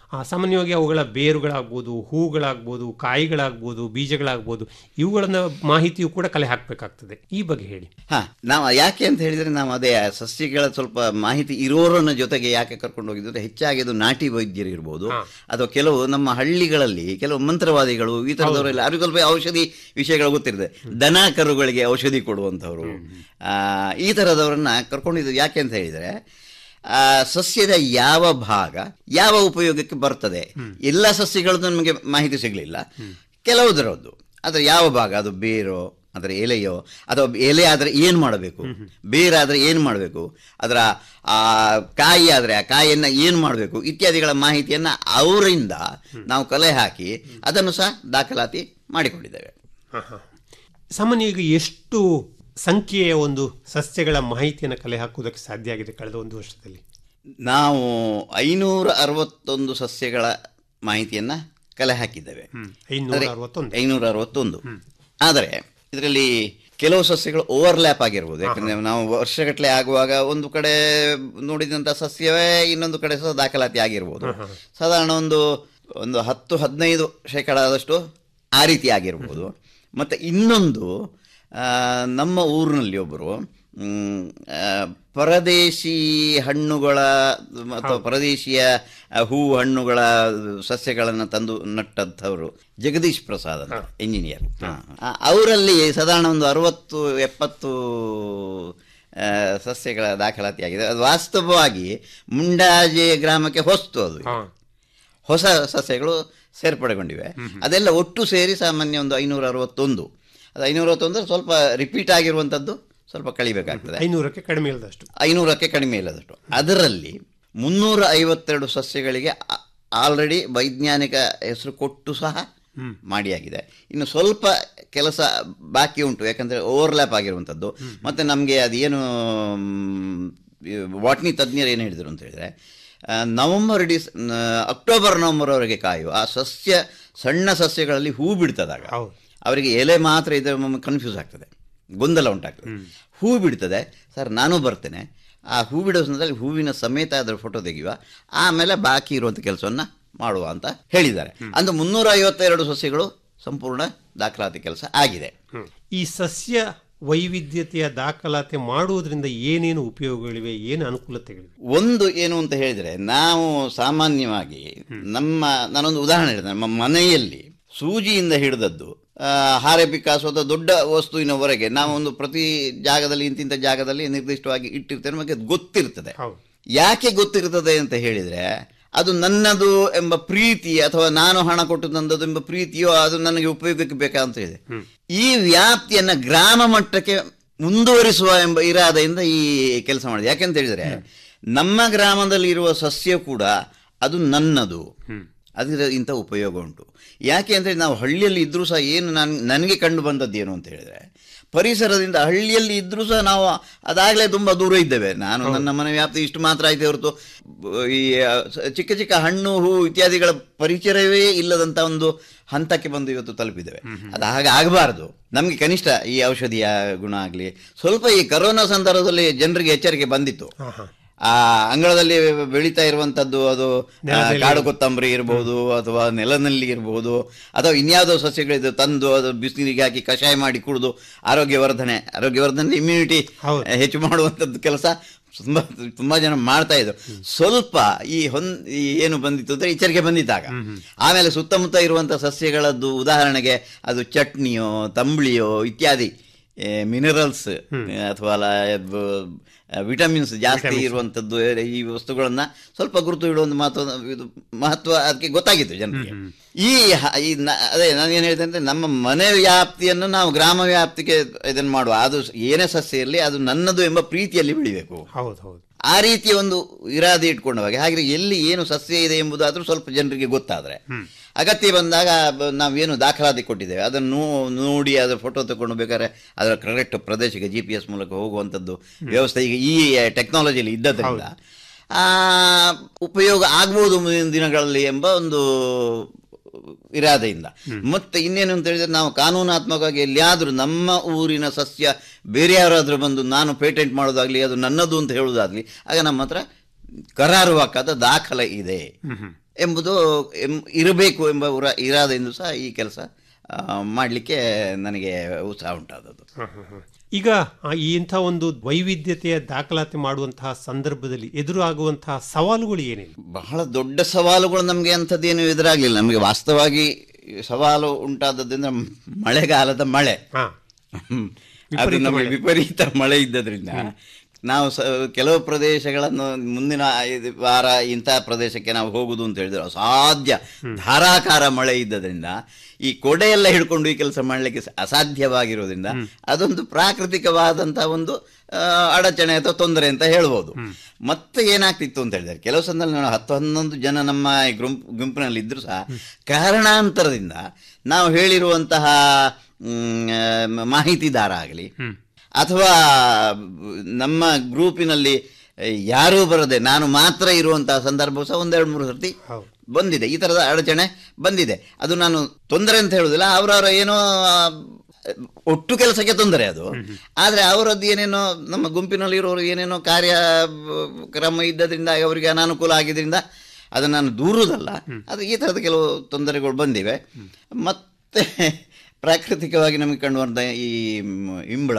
ಆ, ಸಾಮಾನ್ಯವಾಗಿ ಅವುಗಳ ಬೇರುಗಳಾಗ್ಬೋದು ಹೂಗಳಾಗ್ಬೋದು ಕಾಯಿಗಳಾಗ್ಬೋದು ಬೀಜಗಳಾಗ್ಬೋದು ಇವುಗಳನ್ನ ಮಾಹಿತಿಯು ಕೂಡ ಕಲೆ ಹಾಕಬೇಕಾಗ್ತದೆ ಈ ಬಗ್ಗೆ ಹೇಳಿ ಹಾ ನಾವು ಯಾಕೆ ಅಂತ ಹೇಳಿದ್ರೆ ನಾವು ಅದೇ ಆ ಸಸ್ಯಗಳ ಸ್ವಲ್ಪ ಮಾಹಿತಿ ಇರೋರನ್ನ ಜೊತೆಗೆ ಯಾಕೆ ಕರ್ಕೊಂಡು ಹೋಗಿದ್ರೆ ಹೆಚ್ಚಾಗಿ ಅದು ನಾಟಿ ವೈದ್ಯರು ಇರ್ಬೋದು ಅಥವಾ ಕೆಲವು ನಮ್ಮ ಹಳ್ಳಿಗಳಲ್ಲಿ ಕೆಲವು ಮಂತ್ರವಾದಿಗಳು ಈ ತರದವರೆಲ್ಲ ಅವ್ರಿಗೆ ಸ್ವಲ್ಪ ಔಷಧಿ ವಿಷಯಗಳು ಗೊತ್ತಿರ್ತದೆ ದನ ಕರುಗಳಿಗೆ ಔಷಧಿ ಕೊಡುವಂಥವ್ರು ಆ, ಈ ತರದವರನ್ನ ಕರ್ಕೊಂಡಿದ್ದು ಯಾಕೆ ಅಂತ ಹೇಳಿದ್ರೆ ಆ ಸಸ್ಯದ ಯಾವ ಭಾಗ ಯಾವ ಉಪಯೋಗಕ್ಕೆ ಬರ್ತದೆ ಎಲ್ಲ ಸಸ್ಯಗಳದ್ದು ನಮಗೆ ಮಾಹಿತಿ ಸಿಗಲಿಲ್ಲ ಕೆಲವುದರದ್ದು ಅದರ ಯಾವ ಭಾಗ ಅದು ಬೇರೋ ಅದರ ಎಲೆಯೋ ಅಥವಾ ಎಲೆ ಆದರೆ ಏನು ಮಾಡಬೇಕು ಬೇರಾದರೆ ಏನು ಮಾಡಬೇಕು ಅದರ ಆ ಕಾಯಿ ಆದರೆ ಆ ಕಾಯಿಯನ್ನು ಏನು ಮಾಡಬೇಕು ಇತ್ಯಾದಿಗಳ ಮಾಹಿತಿಯನ್ನು ಅವರಿಂದ ನಾವು ಕಲೆ ಹಾಕಿ ಅದನ್ನು ಸಹ ದಾಖಲಾತಿ ಮಾಡಿಕೊಂಡಿದ್ದೇವೆ ಹ, ಹ. ಸಾಮಾನ್ಯ ಈಗ ಎಷ್ಟು ಸಂಖ್ಯೆಯ ಒಂದು ಸಸ್ಯಗಳ ಮಾಹಿತಿಯನ್ನು ಕಲೆ ಹಾಕುವುದಕ್ಕೆ ಸಾಧ್ಯ ಆಗಿದೆ ಕಳೆದ ಒಂದು ವರ್ಷದಲ್ಲಿ ನಾವು ಐನೂರ ಅರವತ್ತೊಂದು ಸಸ್ಯಗಳ ಮಾಹಿತಿಯನ್ನು ಕಲೆ ಹಾಕಿದ್ದೇವೆ ಐನೂರ ಆದರೆ ಅರವತ್ತೊಂದು ಐನೂರ ಅರವತ್ತೊಂದು ಆದರೆ ಇದರಲ್ಲಿ ಕೆಲವು ಸಸ್ಯಗಳು ಓವರ್ಲ್ಯಾಪ್ ಆಗಿರ್ಬೋದು ಯಾಕಂದ್ರೆ ನಾವು ವರ್ಷಗಟ್ಟಲೆ ಆಗುವಾಗ ಒಂದು ಕಡೆ ನೋಡಿದಂಥ ಸಸ್ಯವೇ ಇನ್ನೊಂದು ಕಡೆ ಸಹ ದಾಖಲಾತಿ ಆಗಿರ್ಬೋದು ಸಾಧಾರಣ ಒಂದು ಒಂದು ಹತ್ತು ಹದಿನೈದು ಶೇಕಡಾದಷ್ಟು ಆ ರೀತಿ ಆಗಿರ್ಬೋದು ಮತ್ತು ಇನ್ನೊಂದು ಆ, ನಮ್ಮ ಊರಿನಲ್ಲಿ ಒಬ್ಬರು ಮ್, ಆ, ಪರದೇಶಿ ಹಣ್ಣುಗಳ ಅಥವಾ ಪರದೇಶಿಯ ಆ, ಹೂ ಹಣ್ಣುಗಳ ಸಸ್ಯಗಳನ್ನು ತಂದು ನಟ್ಟಂಥವರು ಜಗದೀಶ್ ಪ್ರಸಾದ್ ಅಂತ ಇಂಜಿನಿಯರ್ ಅವರಲ್ಲಿ ಸಾಧಾರಣ ಒಂದು ಅರವತ್ತು ಎಪ್ಪತ್ತು ಆ, ಸಸ್ಯಗಳ ದಾಖಲಾತಿ ಆಗಿದೆ ಅದು ವಾಸ್ತವವಾಗಿ ಮುಂಡಾಜೆ ಗ್ರಾಮಕ್ಕೆ ಹೊಸ್ತು ಅದು ಹೊಸ ಸಸ್ಯಗಳು ಸೇರ್ಪಡೆಗೊಂಡಿವೆ ಅದೆಲ್ಲ ಒಟ್ಟು ಸೇರಿ ಸಾಮಾನ್ಯ ಒಂದು ಐನೂರ ಅರವತ್ತೊಂದು ಅದು ಐನೂರ ಅರವತ್ತೊಂದು ಸ್ವಲ್ಪ ರಿಪೀಟ್ ಆಗಿರುವಂಥದ್ದು ಸ್ವಲ್ಪ ಕಳಿಬೇಕಾಗ್ತದೆ ಐನೂರಕ್ಕೆ ಕಡಿಮೆ ಇಲ್ಲದಷ್ಟು ಐನೂರಕ್ಕೆ ಕಡಿಮೆ ಇಲ್ಲದಷ್ಟು ಅದರಲ್ಲಿ ಮುನ್ನೂರ ಐವತ್ತೆರಡು ಸಸ್ಯಗಳಿಗೆ ಆಲ್ರೆಡಿ ವೈಜ್ಞಾನಿಕ ಹೆಸರು ಕೊಟ್ಟು ಸಹ ಮಾಡಿಯಾಗಿದೆ ಇನ್ನು ಸ್ವಲ್ಪ ಕೆಲಸ ಬಾಕಿ ಉಂಟು ಯಾಕಂದರೆ ಓವರ್ಲ್ಯಾಪ್ ಆಗಿರುವಂಥದ್ದು ಮತ್ತು ನಮಗೆ ಅದೇನು ವಾಟ್ನಿ ತಜ್ಞರು ಏನು ಹೇಳಿದರು ಅಂತ ಹೇಳಿದರೆ ಆ, ನವೆಂಬರ್ ಡಿಸ್ ನ- ಅಕ್ಟೋಬರ್ ನವೆಂಬರ್ವರೆಗೆ ಕಾಯುವ ಆ ಸಸ್ಯ ಸಣ್ಣ ಸಸ್ಯಗಳಲ್ಲಿ ಹೂ ಬಿಡ್ತದಾಗ ಅವರಿಗೆ ಎಲೆ ಮಾತ್ರ ಇದರ ಕನ್ಫ್ಯೂಸ್ ಆಗ್ತದೆ ಗೊಂದಲ ಉಂಟಾಗ್ತದೆ ಹೂ ಬಿಡ್ತದೆ ಸರ್ ನಾನು ಬರ್ತೇನೆ ಆ ಹೂ ಬಿಡೋ ಸಂದರ್ಭದಲ್ಲಿ ಹೂವಿನ ಸಮೇತ ಅದರ ಫೋಟೋ ತೆಗೆಯುವ ಆಮೇಲೆ ಬಾಕಿ ಇರುವಂಥ ಕೆಲಸವನ್ನು ಮಾಡುವ ಅಂತ ಹೇಳಿದ್ದಾರೆ ಅಂದು ಮುನ್ನೂರ ಐವತ್ತೆರಡು ಸಸ್ಯಗಳು ಸಂಪೂರ್ಣ ದಾಖಲಾತಿ ಕೆಲಸ ಆಗಿದೆ ಈ ಸಸ್ಯ ವೈವಿಧ್ಯತೆಯ ದಾಖಲಾತಿ ಮಾಡುವುದರಿಂದ ಏನೇನು ಉಪಯೋಗಗಳಿವೆ ಏನು ಅನುಕೂಲತೆಗಳಿವೆ ಒಂದು ಏನು ಅಂತ ಹೇಳಿದರೆ ನಾವು ಸಾಮಾನ್ಯವಾಗಿ ನಮ್ಮ ನಾನೊಂದು ಉದಾಹರಣೆ ಹೇಳಿದೆ ನಮ್ಮ ಮನೆಯಲ್ಲಿ ಸೂಜಿಯಿಂದ ಹಿಡಿದದ್ದು ಆ, ಹಾರೆ ಪಿಕಾಸು ಅಥವಾ ದೊಡ್ಡ ವಸ್ತುವಿನವರೆಗೆ ನಾವು ಒಂದು ಪ್ರತಿ ಜಾಗದಲ್ಲಿ ಇಂತಿಂಥ ಜಾಗದಲ್ಲಿ ನಿರ್ದಿಷ್ಟವಾಗಿ ಇಟ್ಟಿರ್ತೇವೆ ನಮಗೆ ಅದು ಗೊತ್ತಿರ್ತದೆ ಯಾಕೆ ಗೊತ್ತಿರ್ತದೆ ಅಂತ ಹೇಳಿದರೆ ಅದು ನನ್ನದು ಎಂಬ ಪ್ರೀತಿ ಅಥವಾ ನಾನು ಹಣ ಕೊಟ್ಟು ತಂದದ್ದು ಎಂಬ ಪ್ರೀತಿಯೋ ಅದು ನನಗೆ ಉಪಯೋಗಕ್ಕೆ ಬೇಕಾದಂತ ಇದೆ ಈ ವ್ಯಾಪ್ತಿಯನ್ನ ಗ್ರಾಮ ಮಟ್ಟಕ್ಕೆ ಮುಂದುವರಿಸುವ ಎಂಬ ಇರಾದೆಯಿಂದ ಈ ಕೆಲಸ ಮಾಡಿದೆ ಯಾಕೆಂತ ಹೇಳಿದರೆ ನಮ್ಮ ಗ್ರಾಮದಲ್ಲಿ ಇರುವ ಸಸ್ಯ ಕೂಡ ಅದು ನನ್ನದು ಅದರ ಇಂಥ ಉಪಯೋಗ ಉಂಟು ಯಾಕೆ ಅಂದರೆ ನಾವು ಹಳ್ಳಿಯಲ್ಲಿ ಇದ್ದರೂ ಸಹ ಏನು ನಾನು ನನಗೆ ಕಂಡು ಬಂದದ್ದು ಏನು ಅಂತ ಹೇಳಿದರೆ ಪರಿಸರದಿಂದ ಹಳ್ಳಿಯಲ್ಲಿ ಇದ್ದರೂ ಸಹ ನಾವು ಅದಾಗಲೇ ತುಂಬ ದೂರ ಇದ್ದೇವೆ ನಾನು ನನ್ನ ಮನೆ ವ್ಯಾಪ್ತಿ ಇಷ್ಟು ಮಾತ್ರ ಆಯ್ತು ಹೊರತು ಬ- ಈ ಆ, ಸ- ಚಿಕ್ಕ ಚಿಕ್ಕ ಹಣ್ಣು ಹೂ ಇತ್ಯಾದಿಗಳ ಪರಿಚಯವೇ ಇಲ್ಲದಂಥ ಒಂದು ಹಂತಕ್ಕೆ ಬಂದು ಇವತ್ತು ತಲುಪಿದ್ದೇವೆ ಅದು ಹಾಗೆ ಆಗಬಾರ್ದು ನಮಗೆ ಕನಿಷ್ಠ ಈ ಔಷಧಿಯ ಗುಣ ಆಗಲಿ ಸ್ವಲ್ಪ ಈ ಕರೋನಾ ಸಂದರ್ಭದಲ್ಲಿ ಜನರಿಗೆ ಎಚ್ಚರಿಕೆ ಬಂದಿತ್ತು ಆ ಅಂಗಳದಲ್ಲಿ ಬೆಳೀತಾ ಇರುವಂತದ್ದು ಅದು ಆ, ಕಾಡು ಕೊತ್ತಂಬರಿ ಇರಬಹುದು ಅಥವಾ ನೆಲನಲ್ಲಿ ಇರಬಹುದು ಅಥವಾ ಇನ್ಯಾವುದೋ ಸಸ್ಯಗಳಿದ್ದು ತಂದು ಅದು ಬಿಸಿನೀರಿಗೆ ಹಾಕಿ ಕಷಾಯ ಮಾಡಿ ಕುಡಿದು ಆರೋಗ್ಯವರ್ಧನೆ ಆರೋಗ್ಯವರ್ಧನೆ ಇಮ್ಯುನಿಟಿ ಹೆಚ್ಚು ಮಾಡುವಂಥದ್ದು ಕೆಲಸ ತುಂಬಾ ತುಂಬಾ ಜನ ಮಾಡ್ತಾ ಇದ್ರು ಸ್ವಲ್ಪ ಈ ಹೊನ್ ಈ ಏನು ಬಂದಿತ್ತು ಅಂದ್ರೆ ಎಚ್ಚರಿಕೆ ಬಂದಿದ್ದಾಗ ಆಮೇಲೆ ಸುತ್ತಮುತ್ತ ಇರುವಂಥ ಸಸ್ಯಗಳದ್ದು ಉದಾಹರಣೆಗೆ ಅದು ಚಟ್ನಿಯೋ ತಂಬಳಿಯೋ ಇತ್ಯಾದಿ ಮಿನರಲ್ಸ್ ಅಥವಾ ಲ- ಬ- ವಿಟಮಿನ್ಸ್ ಜಾಸ್ತಿ ಇರುವಂಥದ್ದು ಈ ವಸ್ತುಗಳನ್ನ ಸ್ವಲ್ಪ ಗುರುತು ಇಡುವ ಮಾತು ಇದು ಮಹತ್ವ ಅದಕ್ಕೆ ಗೊತ್ತಾಗಿತ್ತು ಜನರಿಗೆ ಈ ಹ- ಈ ನ- ಅದೇ ನಾನು ಏನು ಹೇಳಿದೆ ಅಂದ್ರೆ ನಮ್ಮ ಮನೆ ವ್ಯಾಪ್ತಿಯನ್ನು ನಾವು ಗ್ರಾಮ ವ್ಯಾಪ್ತಿಗೆ ಇದನ್ನು ಮಾಡುವ ಅದು ಏನೇ ಸಸ್ಯ ಇರಲಿ ಅದು ನನ್ನದು ಎಂಬ ಪ್ರೀತಿಯಲ್ಲಿ ಬೆಳಿಬೇಕು ಹೌದು ಹೌದು ಆ ರೀತಿಯ ಒಂದು ಇರಾದೆ ಇಟ್ಕೊಂಡವಾಗ ಹಾಗೆ ಎಲ್ಲಿ ಏನು ಸಸ್ಯ ಇದೆ ಎಂಬುದಾದ್ರೂ ಸ್ವಲ್ಪ ಜನರಿಗೆ ಗೊತ್ತಾದ್ರೆ ಅಗತ್ಯ ಬಂದಾಗ ಬ- ನಾವೇನು ದಾಖಲಾತಿ ಕೊಟ್ಟಿದ್ದೇವೆ ಅದನ್ನು ನೋ- ನೋಡಿ ಅದರ ಫೋಟೋ ತಗೊಂಡು ಬೇಕಾದ್ರೆ ಅದರ ಕರೆಕ್ಟ್ ಪ್ರದೇಶಕ್ಕೆ ಜಿ ಪಿ ಎಸ್ ಮೂಲಕ ಹೋಗುವಂಥದ್ದು ವ್ಯವಸ್ಥೆ ಈಗ ಈ ಟೆಕ್ನಾಲಜಿಯಲ್ಲಿ ಇದ್ದದ್ರಿಂದ ಆ, ಉಪಯೋಗ ಆಗ್ಬೋದು ಮುಂದಿನ ದಿನಗಳಲ್ಲಿ ಎಂಬ ಒಂದು ಇರಾದೆಯಿಂದ ಮತ್ತೆ ಇನ್ನೇನು ಅಂತ ಹೇಳಿದ್ರೆ ನಾವು ಕಾನೂನಾತ್ಮಕವಾಗಿ ಎಲ್ಲಿಯಾದರೂ ನಮ್ಮ ಊರಿನ ಸಸ್ಯ ಬೇರೆ ಯಾರಾದರೂ ಬಂದು ನಾನು ಪೇಟೆಂಟ್ ಮಾಡೋದಾಗ್ಲಿ ಅದು ನನ್ನದು ಅಂತ ಹೇಳೋದಾಗ್ಲಿ ಆಗ ನಮ್ಮ ಹತ್ರ ಕರಾರುವಾಕಾದ ದಾಖಲೆ ಇದೆ ಎಂಬುದು ಎಂ- ಇರಬೇಕು ಎಂಬ ಉರ ಇರಾದೆಂದು ಸಹ ಈ ಕೆಲಸ ಮಾಡಲಿಕ್ಕೆ ನನಗೆ ಉತ್ಸಾಹ ಉಂಟಾದದ್ದು ಈಗ ಆ ಈ ಇಂಥ ಒಂದು ವೈವಿಧ್ಯತೆಯ ದಾಖಲಾತಿ ಮಾಡುವಂತಹ ಸಂದರ್ಭದಲ್ಲಿ ಎದುರಾಗುವಂತಹ ಸವಾಲುಗಳು ಏನೇನು ಬಹಳ ದೊಡ್ಡ ಸವಾಲುಗಳು ನಮಗೆ ಅಂಥದ್ದೇನು ಎದುರಾಗಲಿಲ್ಲ ನಮಗೆ ವಾಸ್ತವವಾಗಿ ಸವಾಲು ಉಂಟಾದದ್ರಿಂದ ಮಳೆಗಾಲದ ಮಳೆ ಹ್ಮ್. ಅದು ವಿಪರೀತ ನಮಗೆ ಮಳೆ. ವಿಪರೀತ ಮಳೆ ಇದ್ದದ್ರಿಂದ ನಾವು ಸ ಕೆಲವು ಪ್ರದೇಶಗಳನ್ನು ಮುಂದಿನ ಐದು ವಾರ ಇಂತಹ ಪ್ರದೇಶಕ್ಕೆ ನಾವು ಹೋಗುದು ಅಂತ ಹೇಳಿದ್ರೆ ಅಸಾಧ್ಯ ಧಾರಾಕಾರ ಮಳೆ ಇದ್ದದ್ರಿಂದ ಈ ಕೊಡೆ ಎಲ್ಲ ಹಿಡ್ಕೊಂಡು ಈ ಕೆಲಸ ಮಾಡಲಿಕ್ಕೆ ಸ- ಅಸಾಧ್ಯವಾಗಿರೋದ್ರಿಂದ ಅದೊಂದು ಪ್ರಾಕೃತಿಕವಾದಂತಹ ಒಂದು ಆ, ಅಡಚಣೆ ಅಥವಾ ತೊಂದರೆ ಅಂತ ಹೇಳ್ಬೋದು ಮತ್ತೆ ಏನಾಗ್ತಿತ್ತು ಅಂತ ಹೇಳಿದ್ರೆ ಕೆಲವು ಸಂದರ್ಭದಲ್ಲಿ ನಾವು ಹತ್ತು ಹನ್ನೊಂದು ಜನ ನಮ್ಮ ಈ ಗುಂಪು ಗುಂಪಿನಲ್ಲಿ ಇದ್ರು ಸಹ ಕಾರಣಾಂತರದಿಂದ ನಾವು ಹೇಳಿರುವಂತಹ ಮ್, ಆ, ಮಾಹಿತಿದಾರ ಆಗಲಿ ಅಥವಾ ನಮ್ಮ ಗ್ರೂಪಿನಲ್ಲಿ ಯಾರೂ ಬರದೆ ನಾನು ಮಾತ್ರ ಇರುವಂತಹ ಸಂದರ್ಭ ಸಹ ಒಂದೆರಡು ಮೂರು ಸರ್ತಿ ಬಂದಿದೆ ಈ ಥರದ ಅಡಚಣೆ ಬಂದಿದೆ ಅದು ನಾನು ತೊಂದರೆ ಅಂತ ಹೇಳುದಿಲ್ಲ ಅವರವರ ಏನೋ ಆ, ಒಟ್ಟು ಕೆಲಸಕ್ಕೆ ತೊಂದರೆ ಅದು ಆದರೆ ಅವರದ್ದು ಏನೇನೋ ನಮ್ಮ ಗುಂಪಿನಲ್ಲಿರೋರು ಏನೇನೋ ಕಾರ್ಯ ಬ- ಕ್ರಮ ಇದ್ದದ್ರಿಂದ ಅವರಿಗೆ ಅನಾನುಕೂಲ ಆಗಿದ್ದರಿಂದ ಅದನ್ನು ನಾನು ದೂರುವುದಲ್ಲ ಅದು ಈ ಥರದ ಕೆಲವು ತೊಂದರೆಗಳು ಬಂದಿವೆ ಮತ್ತೆ ಪ್ರಾಕೃತಿಕವಾಗಿ ನಮಗೆ ಕಂಡು ಬಂದ ಈ ಮ್, ಇಂಬಳ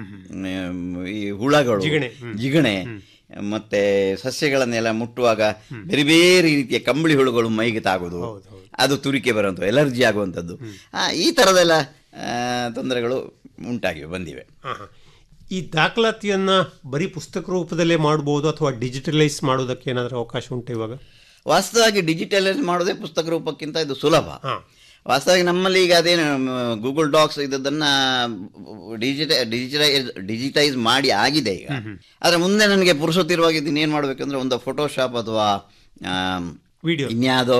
ಮ್, ಈ ಹುಳಗಳು ಜಿಗಣೆ. ಜಿಗಣೆ ಮತ್ತೆ ಸಸ್ಯಗಳನ್ನೆಲ್ಲ ಮುಟ್ಟುವಾಗ ಬೇರೆ ಬೇರೆ ರೀತಿಯ ಕಂಬಳಿ ಹುಳುಗಳು ಮೈಗೆ ತಾಗೋದು ಅದು ತುರಿಕೆ ಬರುವಂಥದ್ದು ಎಲರ್ಜಿ ಆಗುವಂಥದ್ದು ಆ, ಈ ಥರದೆಲ್ಲ ಆ, ತೊಂದರೆಗಳು ಉಂಟಾಗಿವೆ ಬಂದಿವೆ ಆಹಾ. ಈ ದಾಖಲಾತಿಯನ್ನ ಬರೀ ಪುಸ್ತಕ ರೂಪದಲ್ಲೇ ಮಾಡಬಹುದು ಅಥವಾ ಡಿಜಿಟಲೈಸ್ ಮಾಡೋದಕ್ಕೆ ಏನಾದರೂ ಅವಕಾಶ ಉಂಟು ಇವಾಗ ವಾಸ್ತವವಾಗಿ ಡಿಜಿಟಲೈಸ್ ಮಾಡೋದೇ ಪುಸ್ತಕ ರೂಪಕ್ಕಿಂತ ಇದು ಸುಲಭ ವಾಸ್ತವವಾಗಿ ನಮ್ಮಲ್ಲಿ ಈಗ ಅದೇನು ಗೂಗಲ್ ಡಾಕ್ಸ್ ಇದನ್ನ ಡಿಜಿಟ ಡಿಜಿಟೈಸ್ ಡಿಜಿಟೈಸ್ ಮಾಡಿ ಆಗಿದೆ ಈಗ ಆದರೆ ಮುಂದೆ ನನಗೆ ಪುರುಷೋತ್ತಿರುವಾಗ ಇದನ್ನ ಏನು ಮಾಡಬೇಕಂದ್ರೆ ಒಂದು ಫೋಟೋಶಾಪ್ ಅಥವಾ ವಿಡಿಯೋ ಇನ್ಯಾವುದೋ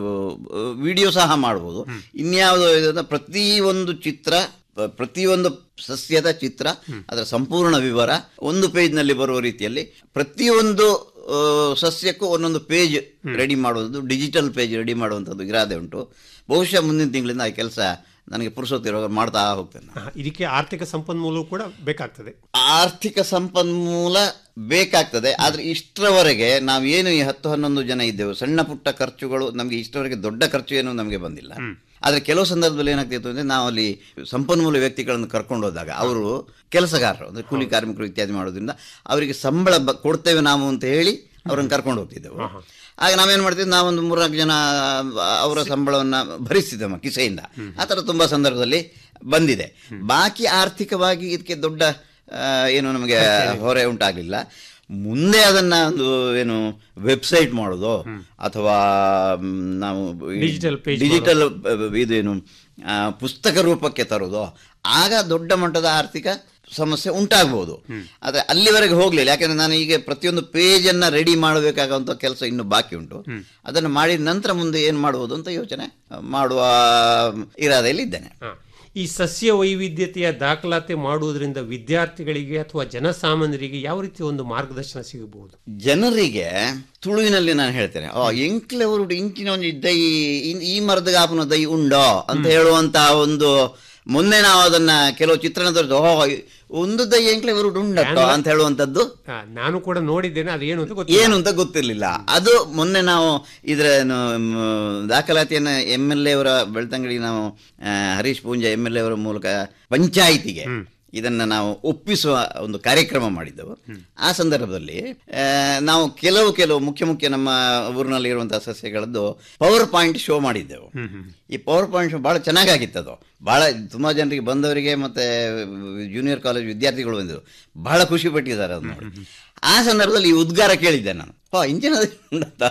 ವಿಡಿಯೋ ಸಹ ಮಾಡ್ಬೋದು ಇನ್ಯಾವುದೋ ಇದನ್ನ ಪ್ರತಿಯೊಂದು ಚಿತ್ರ ಪ- ಪ್ರತಿಯೊಂದು ಸಸ್ಯದ ಚಿತ್ರ ಅದರ ಸಂಪೂರ್ಣ ವಿವರ ಒಂದು ಪೇಜ್ನಲ್ಲಿ ಬರುವ ರೀತಿಯಲ್ಲಿ ಪ್ರತಿಯೊಂದು ಆ, ಸಸ್ಯಕ್ಕೂ ಒಂದೊಂದು ಪೇಜ್ ರೆಡಿ ಮಾಡುವುದು ಡಿಜಿಟಲ್ ಪೇಜ್ ರೆಡಿ ಮಾಡುವಂಥದ್ದು ಇರಾದೆ ಉಂಟು ಬಹುಶಃ ಮುಂದಿನ ತಿಂಗಳಿಂದ ಆ ಕೆಲಸ ನನಗೆ ಪುರುಸೊತ್ತಿರುವಾಗ ಮಾಡ್ತಾ ಹೋಗ್ತೇನೆ ನಾನು. ಆಹಾ. ಇದಕ್ಕೆ ಆರ್ಥಿಕ ಸಂಪನ್ಮೂಲವೂ ಕೂಡ ಬೇಕಾಗ್ತದೆ ಆರ್ಥಿಕ ಸಂಪನ್ಮೂಲ ಬೇಕಾಗ್ತದೆ ಆದ್ರೆ ಇಷ್ಟರವರೆಗೆ ನಾವೇನು ಈ ಹತ್ತು ಹನ್ನೊಂದು ಜನ ಇದ್ದೆವು ಸಣ್ಣ ಪುಟ್ಟ ಖರ್ಚುಗಳು ನಮಗೆ ಇಷ್ಟರವರೆಗೆ ದೊಡ್ಡ ಖರ್ಚು ಏನು ನಮಗೆ ಬಂದಿಲ್ಲ ಆದ್ರೆ ಕೆಲವು ಸಂದರ್ಭದಲ್ಲಿ ಏನಾಗ್ತಿತ್ತು ಅಂದ್ರೆ ನಾವು ಅಲ್ಲಿ ಸಂಪನ್ಮೂಲ ವ್ಯಕ್ತಿಗಳನ್ನು ಕರ್ಕೊಂಡು ಹೋದಾಗ ಅವರು ಕೆಲಸಗಾರರು ಅಂದ್ರೆ ಕೂಲಿ ಕಾರ್ಮಿಕರು ಇತ್ಯಾದಿ ಮಾಡೋದ್ರಿಂದ ಅವರಿಗೆ ಸಂಬಳ ಬ- ಕೊಡ್ತೇವೆ ನಾವು ಅಂತ ಹೇಳಿ ಅವರನ್ನು ಕರ್ಕೊಂಡು ಹೋಗ್ತಿದ್ದೆವು ಆಗ ನಾವೇನು ಮಾಡ್ತಿದ್ವಿ ನಾವೊಂದು ಮೂರ್ನಾಲ್ಕು ಜನ ಆ, ಅವರ ಸಂಬಳವನ್ನು ಭರಿಸ್ತಿದ್ದೆ ನಮ್ಮ ಕಿಸೆಯಿಂದ ಆ ಥರ ತುಂಬ ಸಂದರ್ಭದಲ್ಲಿ ಬಂದಿದೆ ಬಾಕಿ ಆರ್ಥಿಕವಾಗಿ ಇದಕ್ಕೆ ದೊಡ್ಡ ಆ, ಏನು ನಮಗೆ ಹೊರೆ ಉಂಟಾಗಲಿಲ್ಲ ಮುಂದೆ ಅದನ್ನ ಒಂದು ಏನು ವೆಬ್ಸೈಟ್ ಮಾಡೋದು ಅಥವಾ ಮ್, ನಾವು Digital page ಡಿಜಿಟಲ್ ಇದೇನು ಆ, ಪುಸ್ತಕ ರೂಪಕ್ಕೆ ತರೋದು ಆಗ ದೊಡ್ಡ ಮಟ್ಟದ ಆರ್ಥಿಕ ಸಮಸ್ಯೆ ಉಂಟಾಗಬಹುದು ಆದರೆ ಅಲ್ಲಿವರೆಗೆ ಹೋಗಲಿಲ್ಲ ಯಾಕಂದ್ರೆ ನಾನು ಈಗ ಪ್ರತಿಯೊಂದು ಪೇಜನ್ನು ರೆಡಿ ಮಾಡಬೇಕಾಗುವಂಥ ಕೆಲಸ ಇನ್ನೂ ಬಾಕಿ ಉಂಟು ಅದನ್ನು ಮಾಡಿದ ನಂತರ ಮುಂದೆ ಏನು ಮಾಡುವುದು ಅಂತ ಯೋಚನೆ ಮಾಡುವ ಇರಾದೆಯಲ್ಲಿ ಇದ್ದೇನೆ ಹಾ. ಈ ಸಸ್ಯ ವೈವಿಧ್ಯತೆಯ ದಾಖಲಾತಿ ಮಾಡುವುದರಿಂದ ವಿದ್ಯಾರ್ಥಿಗಳಿಗೆ ಅಥವಾ ಜನಸಾಮಾನ್ಯರಿಗೆ ಯಾವ ರೀತಿ ಒಂದು ಮಾರ್ಗದರ್ಶನ ಸಿಗಬಹುದು ಜನರಿಗೆ ತುಳುವಿನಲ್ಲಿ ನಾನು ಹೇಳ್ತೇನೆ ಆ ಎಂಕ್ಲೆವರು ಇಂಚಿನ ಒಂದು ದೈ ಇನ್- ಈ ಮರದ ಗಾಪನ ದೈ ಉಂಡೋ ಅಂತ ಹೇಳುವಂತಹ ಒಂದು ಮೊನ್ನೆ ನಾವು ಅದನ್ನ ಕೆಲವು ಚಿತ್ರಣ ತೋರಿಸಿದ ಓ ಒಂದು ದೈ ಎಂಕ್ಲೆವರು ಉಂಡಟ್ಟೋ ಅಂತ ಹೇಳುವಂತದ್ದು ಹಾ, ನಾನು ಕೂಡ ನೋಡಿದ್ದೇನೆ ಅದು ಏನು ಅಂತ ಗೊತ್ತಿಲ್ಲ ಏನು ಅಂತ ಗೊತ್ತಿರಲಿಲ್ಲ ಅದು ಮೊನ್ನೆ ನಾವು ಇದರ ಏನು, ಮ್, ದಾಖಲಾತಿಯನ್ನ ಎಮ್ ಎಲ್ ಎ ಅವರ ಬೆಳ್ತಂಗಡಿ ನಾವು ಆ, Harish Poonja M L A ಅವರ ಮೂಲಕ ಪಂಚಾಯಿತಿಗೆ ಇದನ್ನ ನಾವು ಒಪ್ಪಿಸುವ ಒಂದು ಕಾರ್ಯಕ್ರಮ ಮಾಡಿದ್ದೆವು ಆ ಸಂದರ್ಭದಲ್ಲಿ ಆ, ನಾವು ಕೆಲವು ಕೆಲವು ಮುಖ್ಯ ಮುಖ್ಯ ನಮ್ಮ ಊರಿನಲ್ಲಿ ಇರುವಂತಹ ಸಸ್ಯಗಳದ್ದು ಪವರ್ ಪಾಯಿಂಟ್ ಶೋ ಮಾಡಿದ್ದೆವು ಈ ಪವರ್ ಪಾಯಿಂಟ್ ಶೋ ಬಹಳ ಚೆನ್ನಾಗಾಗಿತ್ತು ಅದು ಬಹಳ ತುಂಬಾ ಜನರಿಗೆ ಬಂದವರಿಗೆ ಮತ್ತೆ ಜೂನಿಯರ್ ಕಾಲೇಜ್ ವಿದ್ಯಾರ್ಥಿಗಳು ಬಂದರು ಬಹಳ ಖುಷಿ ಪಟ್ಟಿದ್ದಾರೆ ಅದು ನೋಡಿ ಆ ಸಂದರ್ಭದಲ್ಲಿ ಈ ಉದ್ಗಾರ ಕೇಳಿದ್ದೆ ನಾನು ಓ ಇಂಜಿನ ಉಂಟಾ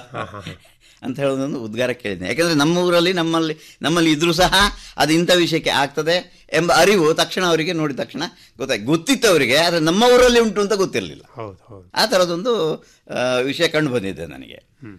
ಅಂತ ಹೇಳೋದೊಂದು ಉದ್ಗಾರ ಕೇಳಿದ್ದೆ ಯಾಕಂದ್ರೆ ನಮ್ಮ ಊರಲ್ಲಿ ನಮ್ಮಲ್ಲಿ ನಮ್ಮಲ್ಲಿ ಇದ್ರೂ ಸಹ ಅದು ಇಂಥ ವಿಷಯಕ್ಕೆ ಆಗ್ತದೆ ಎಂಬ ಅರಿವು ತಕ್ಷಣ ಅವರಿಗೆ ನೋಡಿದ ತಕ್ಷಣ ಗೊತ್ತಾಯ್ತು ಗೊತ್ತಿತ್ತು ಅವರಿಗೆ ಆದರೆ ನಮ್ಮ ಊರಲ್ಲಿ ಉಂಟು ಅಂತ ಗೊತ್ತಿರಲಿಲ್ಲ ಹೌದು ಹೌದು ಆ ಥರದೊಂದು ಆ, ವಿಷಯ ಕಂಡು ಬಂದಿದೆ ನನಗೆ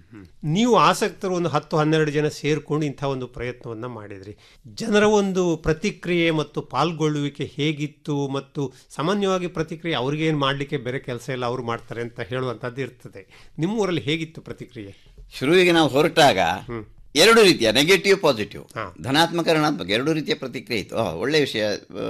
ನೀವು ಆಸಕ್ತರು ಒಂದು ಹತ್ತು ಹನ್ನೆರಡು ಜನ ಸೇರ್ಕೊಂಡು ಇಂಥ ಒಂದು ಪ್ರಯತ್ನವನ್ನ ಮಾಡಿದ್ರಿ ಜನರ ಒಂದು ಪ್ರತಿಕ್ರಿಯೆ ಮತ್ತು ಪಾಲ್ಗೊಳ್ಳುವಿಕೆ ಹೇಗಿತ್ತು ಮತ್ತು ಸಾಮಾನ್ಯವಾಗಿ ಪ್ರತಿಕ್ರಿಯೆ ಅವ್ರಿಗೆ ಏನು ಮಾಡಲಿಕ್ಕೆ ಬೇರೆ ಕೆಲಸ ಇಲ್ಲ ಅವ್ರು ಮಾಡ್ತಾರೆ ಅಂತ ಹೇಳುವಂಥದ್ದು ಇರ್ತದೆ ನಿಮ್ಮ ಊರಲ್ಲಿ ಹೇಗಿತ್ತು ಪ್ರತಿಕ್ರಿಯೆ ಶುರುವಿಗೆ ನಾವು ಹೊರಟಾಗ ಎರಡು ರೀತಿಯ ನೆಗೆಟಿವ್ ಪಾಸಿಟಿವ್ ಧನಾತ್ಮಕ ಋಣಾತ್ಮಕ ಎರಡು ರೀತಿಯ ಪ್ರತಿಕ್ರಿಯೆ ಇತ್ತು ಆ, ಒಳ್ಳೆ ವಿಷಯ ಆ,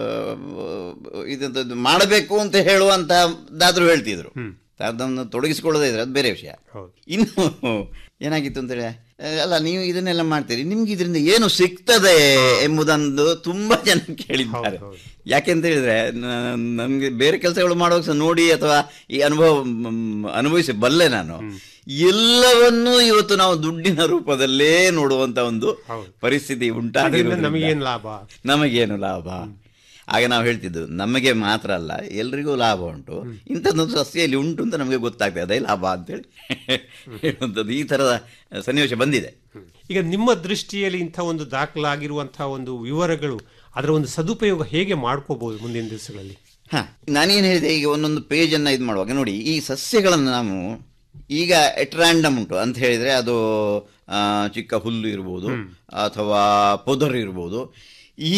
ಇದದ್ದು ಮಾಡಬೇಕು ಅಂತ ಹೇಳುವಂತಹದ್ದಾದ್ರೂ ಹೇಳ್ತಿದ್ರು ಅದನ್ನು ತೊಡಗಿಸಿಕೊಳ್ಳದೇ ಇದ್ರೆ ಅದು ಬೇರೆ ವಿಷಯ ಇನ್ನು ಏನಾಗಿತ್ತು ಅಂತೇಳಿ ಆ, ಅಲ್ಲ ನೀವು ಇದನ್ನೆಲ್ಲ ಮಾಡ್ತೀರಿ ನಿಮ್ಗೆ ಇದರಿಂದ ಏನು ಸಿಗ್ತದೆ ಎಂಬುದೊಂದು ತುಂಬಾ ಜನ ಕೇಳಿದ್ದಾರೆ ಯಾಕೆಂತ ಹೇಳಿದ್ರೆ ನ- ನಮ್ಗೆ ಬೇರೆ ಕೆಲಸಗಳು ಮಾಡುವಾಗ ಸಹ ನೋಡಿ ಅಥವಾ ಈ ಅನುಭವ ಮ್, ಅನುಭವಿಸಿ ಬಲ್ಲೆ ನಾನು ಎಲ್ಲವನ್ನೂ ಇವತ್ತು ನಾವು ದುಡ್ಡಿನ ರೂಪದಲ್ಲೇ ನೋಡುವಂತ ಒಂದು ಪರಿಸ್ಥಿತಿ ಅದರಿಂದ ಉಂಟಾಗಿರೋದ್ರಿಂದ ನಮಗೇನು ಲಾಭ ನಮಗೇನು ಲಾಭ ಆಗ ನಾವು ಹೇಳ್ತಿದ್ದು ನಮಗೆ ಮಾತ್ರ ಅಲ್ಲ ಎಲ್ರಿಗೂ ಲಾಭ ಉಂಟು ಇಂಥದ್ದೊಂದು ಸಸ್ಯ ಇಲ್ಲಿ ಉಂಟು ಅಂತ ನಮಗೆ ಗೊತ್ತಾಗ್ತದೆ ಅದೇ ಲಾಭ ಅಂತೇಳಿ ಹೇಳುವಂಥದ್ದು ಈ ಥರದ ಸನ್ನಿವೇಶ ಬಂದಿದೆ ಈಗ ನಿಮ್ಮ ದೃಷ್ಟಿಯಲ್ಲಿ ಇಂಥ ಒಂದು ದಾಖಲಾಗಿರುವಂತಹ ಒಂದು ವಿವರಗಳು ಅದರ ಒಂದು ಸದುಪಯೋಗ ಹೇಗೆ ಮಾಡ್ಕೋಬಹುದು ಮುಂದಿನ ದಿವಸಗಳಲ್ಲಿ ಹಾ ನಾನೇನು ಹೇಳಿದೆ ಈಗ ಒಂದೊಂದು ಪೇಜನ್ನು ಇದು ಮಾಡುವಾಗ ನೋಡಿ ಈ ಸಸ್ಯಗಳನ್ನು ನಾವು ಈಗ ಎಟ್ ರ್ಯಾಂಡಮ್ ಉಂಟು ಅಂತ ಹೇಳಿದರೆ ಅದು ಆ, ಚಿಕ್ಕ ಹುಲ್ಲು ಇರ್ಬೋದು ಅಥವಾ ಪೊದರು ಇರ್ಬೋದು ಈ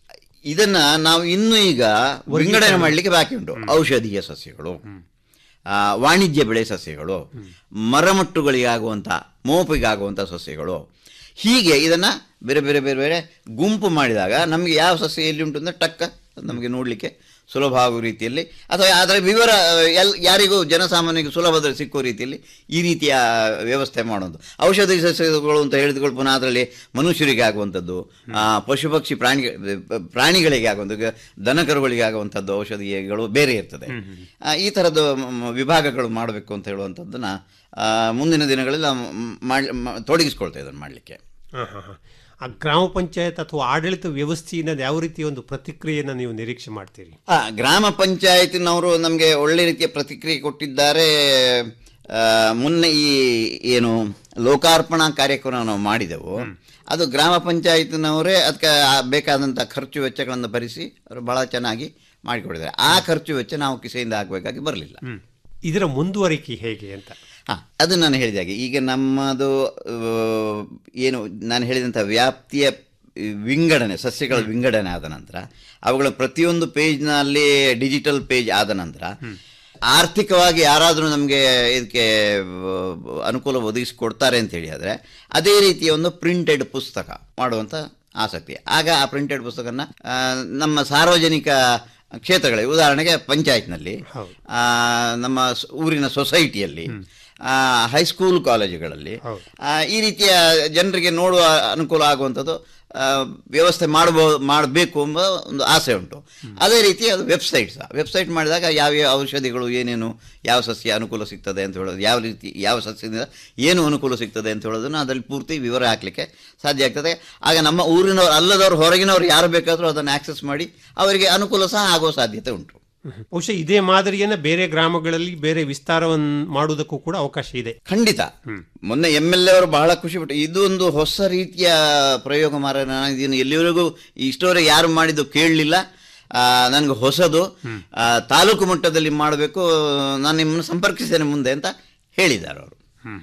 ಇದನ್ನ ನಾವು ಇನ್ನೂ ಈಗ ವಿಂಗಡಣೆ ಮಾಡಲಿಕ್ಕೆ ಬಾಕಿ ಉಂಟು ಔಷಧೀಯ ಸಸ್ಯಗಳು ಆ, ವಾಣಿಜ್ಯ ಬೆಳೆ ಸಸ್ಯಗಳು ಮರಮಟ್ಟುಗಳಿಗಾಗುವಂಥ ಮೋಪಿಗಾಗುವಂಥ ಸಸ್ಯಗಳು ಹೀಗೆ ಇದನ್ನು ಬೇರೆ ಬೇರೆ ಬೇರೆ ಬೇರೆ ಗುಂಪು ಮಾಡಿದಾಗ ನಮಗೆ ಯಾವ ಸಸ್ಯ ಎಲ್ಲಿ ಉಂಟು ಅಂದರೆ ಟಕ್ಕ ನಮಗೆ ನೋಡಲಿಕ್ಕೆ ಸುಲಭ ಆಗುವ ರೀತಿಯಲ್ಲಿ ಅಥವಾ ಅದರ ವಿವರ ಎಲ್ ಯಾರಿಗೂ ಜನಸಾಮಾನ್ಯರಿಗೂ ಸುಲಭದಲ್ಲಿ ಸಿಕ್ಕುವ ರೀತಿಯಲ್ಲಿ ಈ ರೀತಿಯ ವ್ಯವಸ್ಥೆ ಮಾಡೋದು ಔಷಧಿ ಸಸ್ಯಗಳು ಅಂತ ಹೇಳಿದ್ಗಳು ಪುನಃ ಅದರಲ್ಲಿ ಮನುಷ್ಯರಿಗೆ ಆಗುವಂಥದ್ದು ಆ, ಪಶು ಪಕ್ಷಿ ಪ್ರಾಣಿ ಪ್ರಾಣಿಗಳಿಗೆ ಆಗುವಂಥದ್ದು ಈಗ ದನಕರುಗಳಿಗೆ ಆಗುವಂಥದ್ದು ಔಷಧಿಗಳು ಬೇರೆ ಇರ್ತದೆ ಆ, ಈ ಥರದ್ದು ಮ- ಮ- ವಿಭಾಗಗಳು ಮಾಡಬೇಕು ಅಂತ ಹೇಳುವಂಥದ್ದನ್ನ ಆ, ಮುಂದಿನ ದಿನಗಳಲ್ಲಿ ನಾವು ಮಾಡಿ ಮ- ತೊಡಗಿಸ್ಕೊಳ್ತಾ ಇದನ್ನು ಮಾಡಲಿಕ್ಕೆ ಹಾ, ಹಾ, ಹಾ. ಆ ಗ್ರಾಮ ಪಂಚಾಯತ್ ಅಥವಾ ಆಡಳಿತ ವ್ಯವಸ್ಥೆಯಿಂದ ಯಾವ ರೀತಿಯ ಒಂದು ಪ್ರತಿಕ್ರಿಯೆಯನ್ನು ನೀವು ನಿರೀಕ್ಷೆ ಮಾಡ್ತೀರಿ ಆ, ಗ್ರಾಮ ಪಂಚಾಯತಿನವರು ನಮಗೆ ಒಳ್ಳೆ ರೀತಿಯ ಪ್ರತಿಕ್ರಿಯೆ ಕೊಟ್ಟಿದ್ದಾರೆ ಆ, ಮೊನ್ನೆ ಈ ಏನು ಲೋಕಾರ್ಪಣಾ ಕಾರ್ಯಕ್ರಮ ನಾವು ಮಾಡಿದೆವು ಅದು ಗ್ರಾಮ ಪಂಚಾಯತ್ನವರೇ ಅದಕ್ಕೆ ಬೇಕಾದಂಥ ಖರ್ಚು ವೆಚ್ಚಗಳನ್ನು ಭರಿಸಿ ಅವರು ಬಹಳ ಚೆನ್ನಾಗಿ ಮಾಡಿಕೊಟ್ಟಿದ್ದಾರೆ ಆ ಖರ್ಚು ವೆಚ್ಚ ನಾವು ಕಿಸೆಯಿಂದ ಹಾಕಬೇಕಾಗಿ ಬರಲಿಲ್ಲ ಇದರ ಮುಂದುವರಿಕೆ ಹೇಗೆ ಅಂತ ಹಾಂ ಅದು ನಾನು ಹೇಳಿದ ಹಾಗೆ ಈಗ ನಮ್ಮದು ಆ, ಏನು ನಾನು ಹೇಳಿದಂಥ ವ್ಯಾಪ್ತಿಯ ವಿಂಗಡಣೆ ಸಸ್ಯಗಳ ವಿಂಗಡಣೆ ಆದ ನಂತರ ಅವುಗಳ ಪ್ರತಿಯೊಂದು ಪೇಜ್ನಲ್ಲಿ ಡಿಜಿಟಲ್ ಪೇಜ್ ಆದ ನಂತರ ಆರ್ಥಿಕವಾಗಿ ಯಾರಾದರೂ ನಮಗೆ ಇದಕ್ಕೆ ಆ, ಅನುಕೂಲ ಒದಗಿಸಿಕೊಡ್ತಾರೆ ಅಂತ ಹೇಳಿ ಆದರೆ ಅದೇ ರೀತಿಯ ಒಂದು ಪ್ರಿಂಟೆಡ್ ಪುಸ್ತಕ ಮಾಡುವಂಥ ಆಸಕ್ತಿ ಆಗ ಆ ಪ್ರಿಂಟೆಡ್ ಪುಸ್ತಕನ ಆ, ನಮ್ಮ ಸಾರ್ವಜನಿಕ ಕ್ಷೇತ್ರಗಳಿಗೆ ಉದಾಹರಣೆಗೆ ಪಂಚಾಯತ್ನಲ್ಲಿ ಆ, ನಮ್ಮ ಸ್- ಊರಿನ ಸೊಸೈಟಿಯಲ್ಲಿ ಆ, ಹೈಸ್ಕೂಲ್ ಕಾಲೇಜುಗಳಲ್ಲಿ ಆ, ಈ ರೀತಿಯ ಜನರಿಗೆ ನೋಡುವ ಅನುಕೂಲ ಆಗುವಂಥದ್ದು ಆ, ವ್ಯವಸ್ಥೆ ಮಾಡಬಹುದು ಮಾಡಬೇಕು ಎಂಬ ಒಂದು ಆಸೆ ಉಂಟು ಅದೇ ರೀತಿ ಅದು ವೆಬ್ಸೈಟ್ ಸಹ ವೆಬ್ಸೈಟ್ ಮಾಡಿದಾಗ ಯಾವ್ಯಾವ ಔಷಧಿಗಳು ಏನೇನು ಯಾವ ಸಸ್ಯ ಅನುಕೂಲ ಸಿಗ್ತದೆ ಅಂತ ಹೇಳೋದು ಯಾವ ರೀತಿ ಯಾವ ಸಸ್ಯದಿಂದ ಏನು ಅನುಕೂಲ ಸಿಗ್ತದೆ ಅಂತ ಹೇಳೋದನ್ನು ಅದರಲ್ಲಿ ಪೂರ್ತಿ ವಿವರ ಹಾಕಲಿಕ್ಕೆ ಸಾಧ್ಯ ಆಗ್ತದೆ ಆಗ ನಮ್ಮ ಊರಿನವರು ಅಲ್ಲದವರು ಹೊರಗಿನವರು ಯಾರು ಬೇಕಾದರೂ ಅದನ್ನು ಆಕ್ಸೆಸ್ ಮಾಡಿ ಅವರಿಗೆ ಅನುಕೂಲ ಸಹ ಆಗುವ ಸಾಧ್ಯತೆ ಉಂಟು ಬಹುಶಃ ಇದೇ ಮಾದರಿಯನ್ನ ಬೇರೆ ಗ್ರಾಮಗಳಲ್ಲಿ ಬೇರೆ ವಿಸ್ತಾರವನ್ನು ಮಾಡುವುದಕ್ಕೂ ಕೂಡ ಅವಕಾಶ ಇದೆ ಖಂಡಿತ ಮೊನ್ನೆ ಎಮ್ ಎಲ್ ಎ ಅವರು ಬಹಳ ಖುಷಿ ಪಟ್ಟು ಇದು ಒಂದು ಹೊಸ ರೀತಿಯ ಪ್ರಯೋಗ ಮಾರ ನಾನು ಇದನ್ನು ಎಲ್ಲಿವರೆಗೂ ಇಷ್ಟವರೆಗೆ ಯಾರು ಮಾಡಿದ್ದು ಕೇಳಲಿಲ್ಲ ನನಗೆ ಹೊಸದು ಆ, ತಾಲೂಕು ಮಟ್ಟದಲ್ಲಿ ಮಾಡಬೇಕು ನಾನು ನಿಮ್ಮನ್ನು ಸಂಪರ್ಕಿಸ್ತೇನೆ ಮುಂದೆ ಅಂತ ಹೇಳಿದ್ದಾರೆ ಅವರು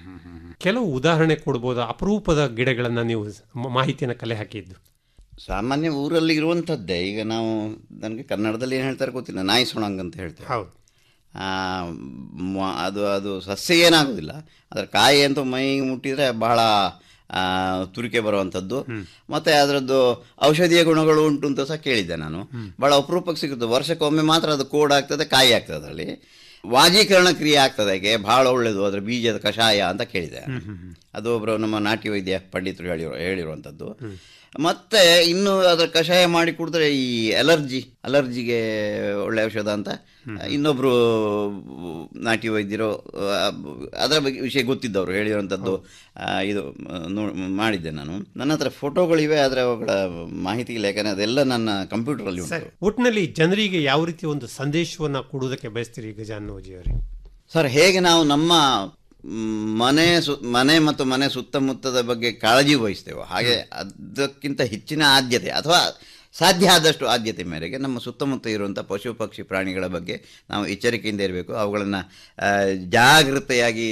ಕೆಲವು ಉದಾಹರಣೆ ಕೊಡ್ಬೋದು ಅಪರೂಪದ ಗಿಡಗಳನ್ನ ನೀವು ಮ- ಮಾಹಿತಿಯನ್ನು ಕಲೆ ಹಾಕಿದ್ದು ಸಾಮಾನ್ಯ ಊರಲ್ಲಿ ಇರುವಂಥದ್ದೇ ಈಗ ನಾವು ನನಗೆ ಕನ್ನಡದಲ್ಲಿ ಏನು ಹೇಳ್ತಾರೆ ಗೊತ್ತಿಲ್ಲ ನಾಯಿ ಸೊಣಂಗ್ ಅಂತ ಹೇಳ್ತೇವೆ ಹೌದು ಆ, ಮ- ಅದು ಅದು ಸಸ್ಯ ಏನಾಗೋದಿಲ್ಲ ಅದರ ಕಾಯಿ ಅಂತೂ ಮೈಗೆ ಮುಟ್ಟಿದರೆ ಬಹಳ ಆ, ತುರಿಕೆ ಬರುವಂಥದ್ದು ಮತ್ತು ಅದರದ್ದು ಔಷಧೀಯ ಗುಣಗಳು ಉಂಟು ಅಂತ ಸಹ ಕೇಳಿದ್ದೆ ನಾನು ಬಹಳ ಅಪರೂಪಕ್ಕೆ ಸಿಗುತ್ತೆ ವರ್ಷಕ್ಕೊಮ್ಮೆ ಮಾತ್ರ ಅದು ಕೋಡ್ ಆಗ್ತದೆ ಕಾಯಿ ಆಗ್ತದೆ ಅದರಲ್ಲಿ ವಾಜೀಕರಣ ಕ್ರಿಯೆ ಆಗ್ತದೆ ಅದಕ್ಕೆ ಬಹಳ ಒಳ್ಳೆಯದು ಅದರ ಬೀಜದ ಕಷಾಯ ಅಂತ ಕೇಳಿದೆ ಅದು ಒಬ್ಬರು ನಮ್ಮ ನಾಟ್ಯ ವೈದ್ಯ ಪಂಡಿತರು ಹೇಳಿರೋ ಹೇಳಿರುವಂಥದ್ದು ಮತ್ತೆ ಇನ್ನು ಅದರ ಕಷಾಯ ಮಾಡಿ ಕುಡಿದ್ರೆ ಈ ಅಲರ್ಜಿ ಅಲರ್ಜಿಗೆ ಒಳ್ಳೆ ಔಷಧ ಅಂತ ಇನ್ನೊಬ್ರು ನಾಟಿ ವೈದ್ಯರು ಆ, ಅದರ ಬಗ್ಗೆ ವಿಷಯ ಗೊತ್ತಿದ್ದವರು ಹೇಳಿರುವಂಥದ್ದು ಆ, ಇದು ಆ, ನೋ- ಮಾಡಿದ್ದೆ ನಾನು ನನ್ನ ಹತ್ರ ಫೋಟೋಗಳಿವೆ ಆದರೆ ಅವುಗಳ ಮಾಹಿತಿ ಇಲ್ಲ ಯಾಕಂದರೆ ಅದೆಲ್ಲ ನನ್ನ ಕಂಪ್ಯೂಟರಲ್ಲಿ ಉಂಟು ಒಟ್ಟಿನಲ್ಲಿ ಜನರಿಗೆ ಯಾವ ರೀತಿ ಒಂದು ಸಂದೇಶವನ್ನ ಕೊಡುವುದಕ್ಕೆ ಬಯಸ್ತೀರಿ ಗಜಾನೋಜಿ ಅವರೇ ಸರ್ ಹೇಗೆ ನಾವು ನಮ್ಮ ಮ್, ಮನೆ ಸು ಮನೆ ಮತ್ತು ಮನೆ ಸುತ್ತಮುತ್ತದ ಬಗ್ಗೆ ಕಾಳಜಿ ವಹಿಸ್ತೇವೆ ಹಾಗೆ ಅದಕ್ಕಿಂತ ಹೆಚ್ಚಿನ ಆದ್ಯತೆ ಅಥವಾ ಸಾಧ್ಯ ಆದಷ್ಟು ಆದ್ಯತೆ ಮೇರೆಗೆ ನಮ್ಮ ಸುತ್ತಮುತ್ತ ಇರುವಂಥ ಪಶು ಪಕ್ಷಿ ಪ್ರಾಣಿಗಳ ಬಗ್ಗೆ ನಾವು ಎಚ್ಚರಿಕೆಯಿಂದ ಇರಬೇಕು ಅವುಗಳನ್ನು ಜಾಗೃತೆಯಾಗಿ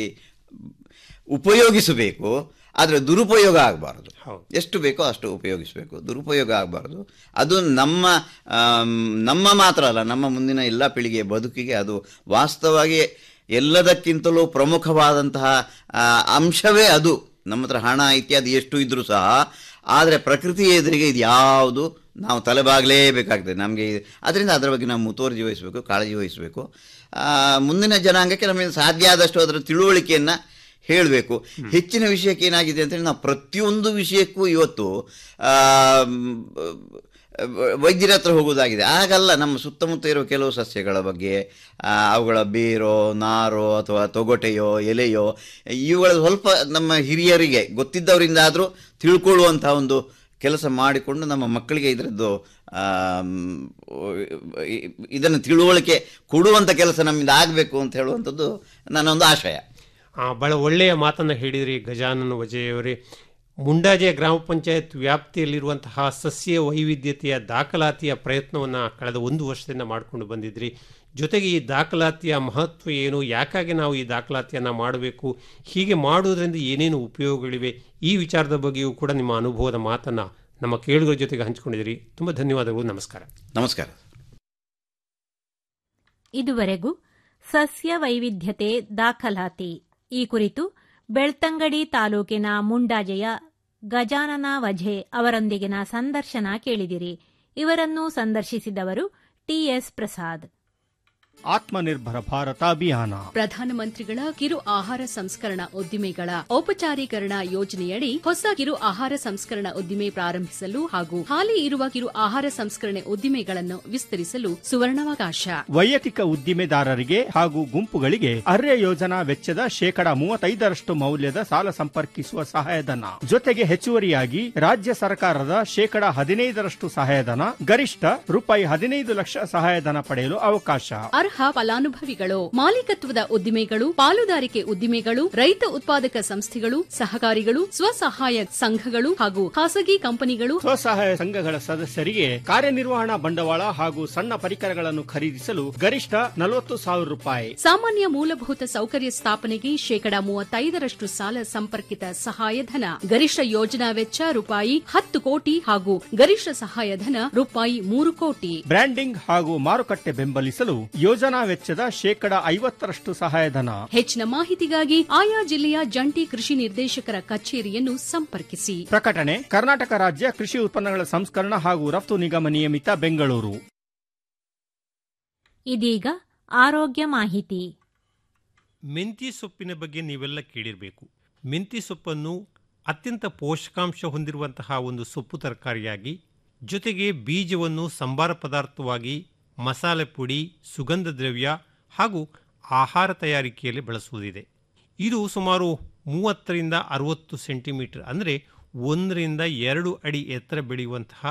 ಉಪಯೋಗಿಸಬೇಕು ಆದರೆ ದುರುಪಯೋಗ ಆಗಬಾರ್ದು ಎಷ್ಟು ಬೇಕೋ ಅಷ್ಟು ಉಪಯೋಗಿಸಬೇಕು ದುರುಪಯೋಗ ಆಗಬಾರ್ದು ಅದು ನಮ್ಮ ಆಮ್, ನಮ್ಮ ಮಾತ್ರ ಅಲ್ಲ ನಮ್ಮ ಮುಂದಿನ ಎಲ್ಲ ಪೀಳಿಗೆಯ ಬದುಕಿಗೆ ಅದು ವಾಸ್ತವವಾಗಿ ಎಲ್ಲದಕ್ಕಿಂತಲೂ ಪ್ರಮುಖವಾದಂತಹ ಆ, ಅಂಶವೇ ಅದು ನಮ್ಮ ಹತ್ರ ಹಣ ಇತ್ಯಾದಿ ಎಷ್ಟು ಇದ್ರೂ ಸಹ ಆದರೆ ಪ್ರಕೃತಿ ಎದುರಿಗೆ ಇದು ಯಾವುದು ನಾವು ತಲೆಬಾಗಲೇಬೇಕಾಗ್ತದೆ ನಮಗೆ ಅದರಿಂದ ಅದರ ಬಗ್ಗೆ ನಾವು ಮುತುವರ್ಜಿ ವಹಿಸಬೇಕು ಕಾಳಜಿ ವಹಿಸಬೇಕು ಆ, ಮುಂದಿನ ಜನಾಂಗಕ್ಕೆ ನಮಗೆ ಸಾಧ್ಯ ಆದಷ್ಟು ಅದರ ತಿಳುವಳಿಕೆಯನ್ನು ಹೇಳಬೇಕು ಹೆಚ್ಚಿನ ವಿಷಯಕ್ಕೆ ಏನಾಗಿದೆ ಅಂತೇಳಿ ನಾವು ಪ್ರತಿಯೊಂದು ವಿಷಯಕ್ಕೂ ಇವತ್ತು ಆ, ಮ್, ವೈದ್ಯರ ಹತ್ರ ಹೋಗೋದಾಗಿದೆ ಆಗಲ್ಲ ನಮ್ಮ ಸುತ್ತಮುತ್ತ ಇರೋ ಕೆಲವು ಸಸ್ಯಗಳ ಬಗ್ಗೆ ಆ, ಅವುಗಳ ಬೇರೋ ನಾರೋ ಅಥವಾ ತೊಗಟೆಯೋ ಎಲೆಯೋ ಇವುಗಳ ಸ್ವಲ್ಪ ನಮ್ಮ ಹಿರಿಯರಿಗೆ ಗೊತ್ತಿದ್ದವರಿಂದ ಆದರೂ ತಿಳ್ಕೊಳ್ಳುವಂಥ ಒಂದು ಕೆಲಸ ಮಾಡಿಕೊಂಡು ನಮ್ಮ ಮಕ್ಕಳಿಗೆ ಇದರದ್ದು ಆಮ್, ಇ- ಇದನ್ನು ತಿಳುವಳಿಕೆ ಕೊಡುವಂಥ ಕೆಲಸ ನಮ್ಮಿಂದ ಆಗಬೇಕು ಅಂತ ಹೇಳುವಂಥದ್ದು ನನ್ನೊಂದು ಆಶಯ ಆ, ಬಹಳ ಒಳ್ಳೆಯ ಮಾತನ್ನು ಹೇಳಿದ್ರಿ ಗಜಾನನ ವಜೆಯವರೇ ಮುಂಡಾಜೆ ಗ್ರಾಮ ಪಂಚಾಯತ್ ವ್ಯಾಪ್ತಿಯಲ್ಲಿರುವಂತಹ ಸಸ್ಯ ವೈವಿಧ್ಯತೆಯ ದಾಖಲಾತಿಯ ಪ್ರಯತ್ನವನ್ನು ಕಳೆದ ಒಂದು ವರ್ಷದಿಂದ ಮಾಡಿಕೊಂಡು ಬಂದಿದ್ರಿ ಜೊತೆಗೆ ಈ ದಾಖಲಾತಿಯ ಮಹತ್ವ ಏನು ಯಾಕಾಗಿ ನಾವು ಈ ದಾಖಲಾತಿಯನ್ನು ಮಾಡಬೇಕು ಹೀಗೆ ಮಾಡುವುದರಿಂದ ಏನೇನು ಉಪಯೋಗಗಳಿವೆ ಈ ವಿಚಾರದ ಬಗ್ಗೆಯೂ ಕೂಡ ನಿಮ್ಮ ಅನುಭವದ ಮಾತನ್ನು ನಮ್ಮ ಕೇಳುಗರ ಜೊತೆಗೆ ಹಂಚಿಕೊಂಡಿದ್ದೀರಿ ತುಂಬ ಧನ್ಯವಾದಗಳು ನಮಸ್ಕಾರ ನಮಸ್ಕಾರ ಇದುವರೆಗೂ ಸಸ್ಯ ವೈವಿಧ್ಯತೆ ದಾಖಲಾತಿ ಈ ಕುರಿತು ಬೆಳ್ತಂಗಡಿ ತಾಲೂಕಿನ ಮುಂಡಾಜೆಯ ಗಜಾನನ ವಜೆ ಅವರೊಂದಿಗಿನ ಸಂದರ್ಶನ ಕೇಳಿದಿರಿ ಇವರನ್ನು ಸಂದರ್ಶಿಸಿದವರು ಟಿಎಸ್ ಪ್ರಸಾದ್ ಆತ್ಮನಿರ್ಭರ ಭಾರತ ಅಭಿಯಾನ ಪ್ರಧಾನಮಂತ್ರಿಗಳ ಕಿರು ಆಹಾರ ಸಂಸ್ಕರಣಾ ಉದ್ದಿಮೆಗಳ ಔಪಚಾರೀಕರಣ ಯೋಜನೆಯಡಿ ಹೊಸ ಕಿರು ಆಹಾರ ಸಂಸ್ಕರಣಾ ಉದ್ದಿಮೆ ಪ್ರಾರಂಭಿಸಲು ಹಾಗೂ ಹಾಲಿ ಇರುವ ಕಿರು ಆಹಾರ ಸಂಸ್ಕರಣೆ ಉದ್ದಿಮೆಗಳನ್ನು ವಿಸ್ತರಿಸಲು ಸುವರ್ಣಾವಕಾಶ ವೈಯಕ್ತಿಕ ಉದ್ದಿಮೆದಾರರಿಗೆ ಹಾಗೂ ಗುಂಪುಗಳಿಗೆ ಅರ್ಯ ಯೋಜನಾ ವೆಚ್ಚದ ಶೇಕಡ ಮೂವತ್ತೈದರಷ್ಟು ಮೌಲ್ಯದ ಸಾಲ ಸಂಪರ್ಕಿಸುವ ಸಹಾಯಧನ ಜೊತೆಗೆ ಹೆಚ್ಚುವರಿಯಾಗಿ ರಾಜ್ಯ ಸರ್ಕಾರದ ಶೇಕಡ ಹದಿನೈದರಷ್ಟು ಸಹಾಯಧನ ಗರಿಷ್ಠ ರೂಪಾಯಿ ಹದಿನೈದು ಲಕ್ಷ ಸಹಾಯಧನ ಪಡೆಯಲು ಅವಕಾಶ ಅರ್ಹ ಫಲಾನುಭವಿಗಳು ಮಾಲೀಕತ್ವದ ಉದ್ದಿಮೆಗಳು ಪಾಲುದಾರಿಕೆ ಉದ್ದಿಮೆಗಳು ರೈತ ಉತ್ಪಾದಕ ಸಂಸ್ಥೆಗಳು ಸಹಕಾರಿಗಳು ಸ್ವಸಹಾಯ ಸಂಘಗಳು ಹಾಗೂ ಖಾಸಗಿ ಕಂಪನಿಗಳು ಸ್ವಸಹಾಯ ಸಂಘಗಳ ಸದಸ್ಯರಿಗೆ ಕಾರ್ಯನಿರ್ವಹಣಾ ಬಂಡವಾಳ ಹಾಗೂ ಸಣ್ಣ ಪರಿಕರಗಳನ್ನು ಖರೀದಿಸಲು ಗರಿಷ್ಠ ನಲವತ್ತು ಸಾವಿರ ರೂಪಾಯಿ ಸಾಮಾನ್ಯ ಮೂಲಭೂತ ಸೌಕರ್ಯ ಸ್ಥಾಪನೆಗೆ ಶೇಕಡ ಮೂವತ್ತೈದರಷ್ಟು ಸಾಲ ಸಂಪರ್ಕಿತ ಸಹಾಯಧನ ಗರಿಷ್ಠ ಯೋಜನಾ ವೆಚ್ಚ ರೂಪಾಯಿ ಹತ್ತು ಕೋಟಿ ಹಾಗೂ ಗರಿಷ್ಠ ಸಹಾಯಧನ ರೂಪಾಯಿ ಮೂರು ಕೋಟಿ ಬ್ರ್ಯಾಂಡಿಂಗ್ ಹಾಗೂ ಮಾರುಕಟ್ಟೆ ಬೆಂಬಲಿಸಲು ಯೋಜನಾ ವೆಚ್ಚದ ಶೇಕಡ ಐವತ್ತರಷ್ಟು ಸಹಾಯಧನ ಹೆಚ್ಚಿನ ಮಾಹಿತಿಗಾಗಿ ಆಯಾ ಜಿಲ್ಲೆಯ ಜಂಟಿ ಕೃಷಿ ನಿರ್ದೇಶಕರ ಕಚೇರಿಯನ್ನು ಸಂಪರ್ಕಿಸಿ ಪ್ರಕಟಣೆ ಕರ್ನಾಟಕ ರಾಜ್ಯ ಕೃಷಿ ಉತ್ಪನ್ನಗಳ ಸಂಸ್ಕರಣ ಹಾಗೂ ರಫ್ತು ನಿಗಮ ನಿಯಮಿತ ಬೆಂಗಳೂರು ಇದೀಗ ಆರೋಗ್ಯ ಮಾಹಿತಿ ಮೆಂತಿ ಸೊಪ್ಪಿನ ಬಗ್ಗೆ ನೀವೆಲ್ಲ ಕೇಳಿರಬೇಕು ಮೆಂತಿ ಸೊಪ್ಪನ್ನು ಅತ್ಯಂತ ಪೋಷಕಾಂಶ ಹೊಂದಿರುವಂತಹ ಒಂದು ಸೊಪ್ಪು ತರಕಾರಿಯಾಗಿ ಜೊತೆಗೆ ಬೀಜವನ್ನು ಸಂಬಾರ ಪದಾರ್ಥವಾಗಿ ಮಸಾಲೆ ಪುಡಿ ಸುಗಂಧ ದ್ರವ್ಯ ಹಾಗೂ ಆಹಾರ ತಯಾರಿಕೆಯಲ್ಲಿ ಬಳಸುವುದಿದೆ ಇದು ಸುಮಾರು ಮೂವತ್ತರಿಂದ ಅರವತ್ತು ಸೆಂಟಿಮೀಟರ್ ಅಂದರೆ ಒಂದರಿಂದ ಎರಡು ಅಡಿ ಎತ್ತರ ಬೆಳೆಯುವಂತಹ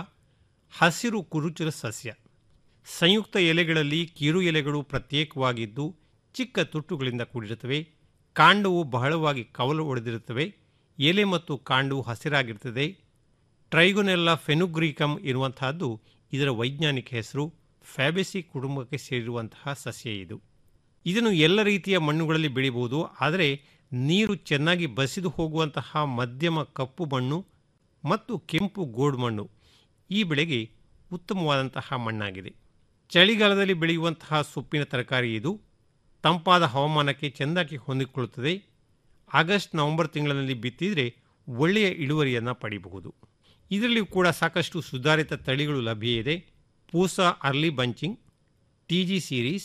ಹಸಿರು ಕುರುಚಲ ಸಸ್ಯ ಸಂಯುಕ್ತ ಎಲೆಗಳಲ್ಲಿ ಕಿರು ಎಲೆಗಳು ಪ್ರತ್ಯೇಕವಾಗಿದ್ದು ಚಿಕ್ಕ ತುಟ್ಟುಗಳಿಂದ ಕೂಡಿರುತ್ತವೆ ಕಾಂಡವು ಬಹಳವಾಗಿ ಕವಲು ಒಡೆದಿರುತ್ತವೆ ಎಲೆ ಮತ್ತು ಕಾಂಡವು ಹಸಿರಾಗಿರುತ್ತದೆ ಟ್ರೈಗೊನೆಲ್ಲ ಫೆನುಗ್ರೀಕಮ್ ಇರುವಂತಹದ್ದು ಇದರ ವೈಜ್ಞಾನಿಕ ಹೆಸರು ಫ್ಯಾಬೆಸಿ ಕುಟುಂಬಕ್ಕೆ ಸೇರಿರುವಂತಹ ಸಸ್ಯ ಇದು ಇದನ್ನು ಎಲ್ಲ ರೀತಿಯ ಮಣ್ಣುಗಳಲ್ಲಿ ಬೆಳೆಯಬಹುದು ಆದರೆ ನೀರು ಚೆನ್ನಾಗಿ ಬಸಿದು ಹೋಗುವಂತಹ ಮಧ್ಯಮ ಕಪ್ಪು ಮಣ್ಣು ಮತ್ತು ಕೆಂಪು ಗೋಡು ಮಣ್ಣು ಈ ಬೆಳೆಗೆ ಉತ್ತಮವಾದಂತಹ ಮಣ್ಣಾಗಿದೆ ಚಳಿಗಾಲದಲ್ಲಿ ಬೆಳೆಯುವಂತಹ ಸೊಪ್ಪಿನ ತರಕಾರಿ ಇದು ತಂಪಾದ ಹವಾಮಾನಕ್ಕೆ ಚೆಂದಾಗಿ ಹೊಂದಿಕೊಳ್ಳುತ್ತದೆ ಆಗಸ್ಟ್ ನವೆಂಬರ್ ತಿಂಗಳಿನಲ್ಲಿ ಬಿತ್ತಿದರೆ ಒಳ್ಳೆಯ ಇಳುವರಿಯನ್ನು ಪಡೆಯಬಹುದು ಇದರಲ್ಲಿ ಕೂಡ ಸಾಕಷ್ಟು ಸುಧಾರಿತ ತಳಿಗಳು ಲಭ್ಯ ಇದೆ Pusa early bunching T G series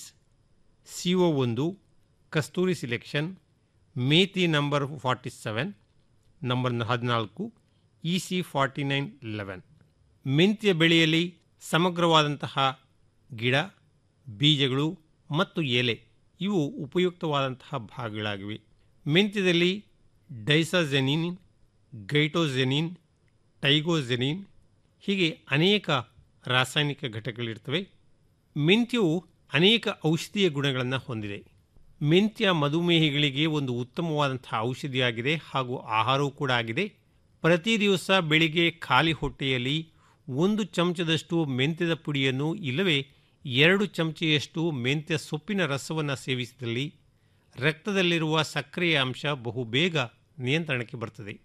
C O ಒಂದು Kasturi selection methi number forty seven number ಹದಿನಾಲ್ಕು E C forty nine eleven ಮೆಂತ್ಯ ಬೆಳೆಯಲ್ಲಿ ಸಮಗ್ರವಾದಂತಹ ಗಿಡ ಬೀಜಗಳು ಮತ್ತು ಎಲೆ ಇವು ಉಪಯುಕ್ತವಾದಂತಹ ಭಾಗಗಳಾಗಿವೆ ಮೆಂತ್ಯದಲ್ಲಿ ಡೈಸಾಜೆನಿನ್ ಗೈಟೋಜೆನಿನ್ ಟೈಗೋಜೆನಿನ್ ಹೀಗೆ ಅನೇಕ ರಾಸಾಯನಿಕ ಘಟಕಗಳಿರ್ತವೆ ಮೆಂತ್ಯವು ಅನೇಕ ಔಷಧೀಯ ಗುಣಗಳನ್ನು ಹೊಂದಿದೆ ಮೆಂತ್ಯ ಮಧುಮೇಹಿಗಳಿಗೆ ಒಂದು ಉತ್ತಮವಾದಂತಹ ಔಷಧಿಯಾಗಿದೆ ಹಾಗೂ ಆಹಾರವೂ ಕೂಡ ಆಗಿದೆ ಪ್ರತಿ ದಿವಸ ಬೆಳಿಗ್ಗೆ ಖಾಲಿ ಹೊಟ್ಟೆಯಲ್ಲಿ ಒಂದು ಚಮಚದಷ್ಟು ಮೆಂತ್ಯದ ಪುಡಿಯನ್ನು ಇಲ್ಲವೇ ಎರಡು ಚಮಚೆಯಷ್ಟು ಮೆಂತ್ಯ ಸೊಪ್ಪಿನ ರಸವನ್ನು ಸೇವಿಸಿದಲ್ಲಿ ರಕ್ತದಲ್ಲಿರುವ ಸಕ್ಕರೆಯ ಅಂಶ ಬಹುಬೇಗ ನಿಯಂತ್ರಣಕ್ಕೆ ಬರ್ತದೆ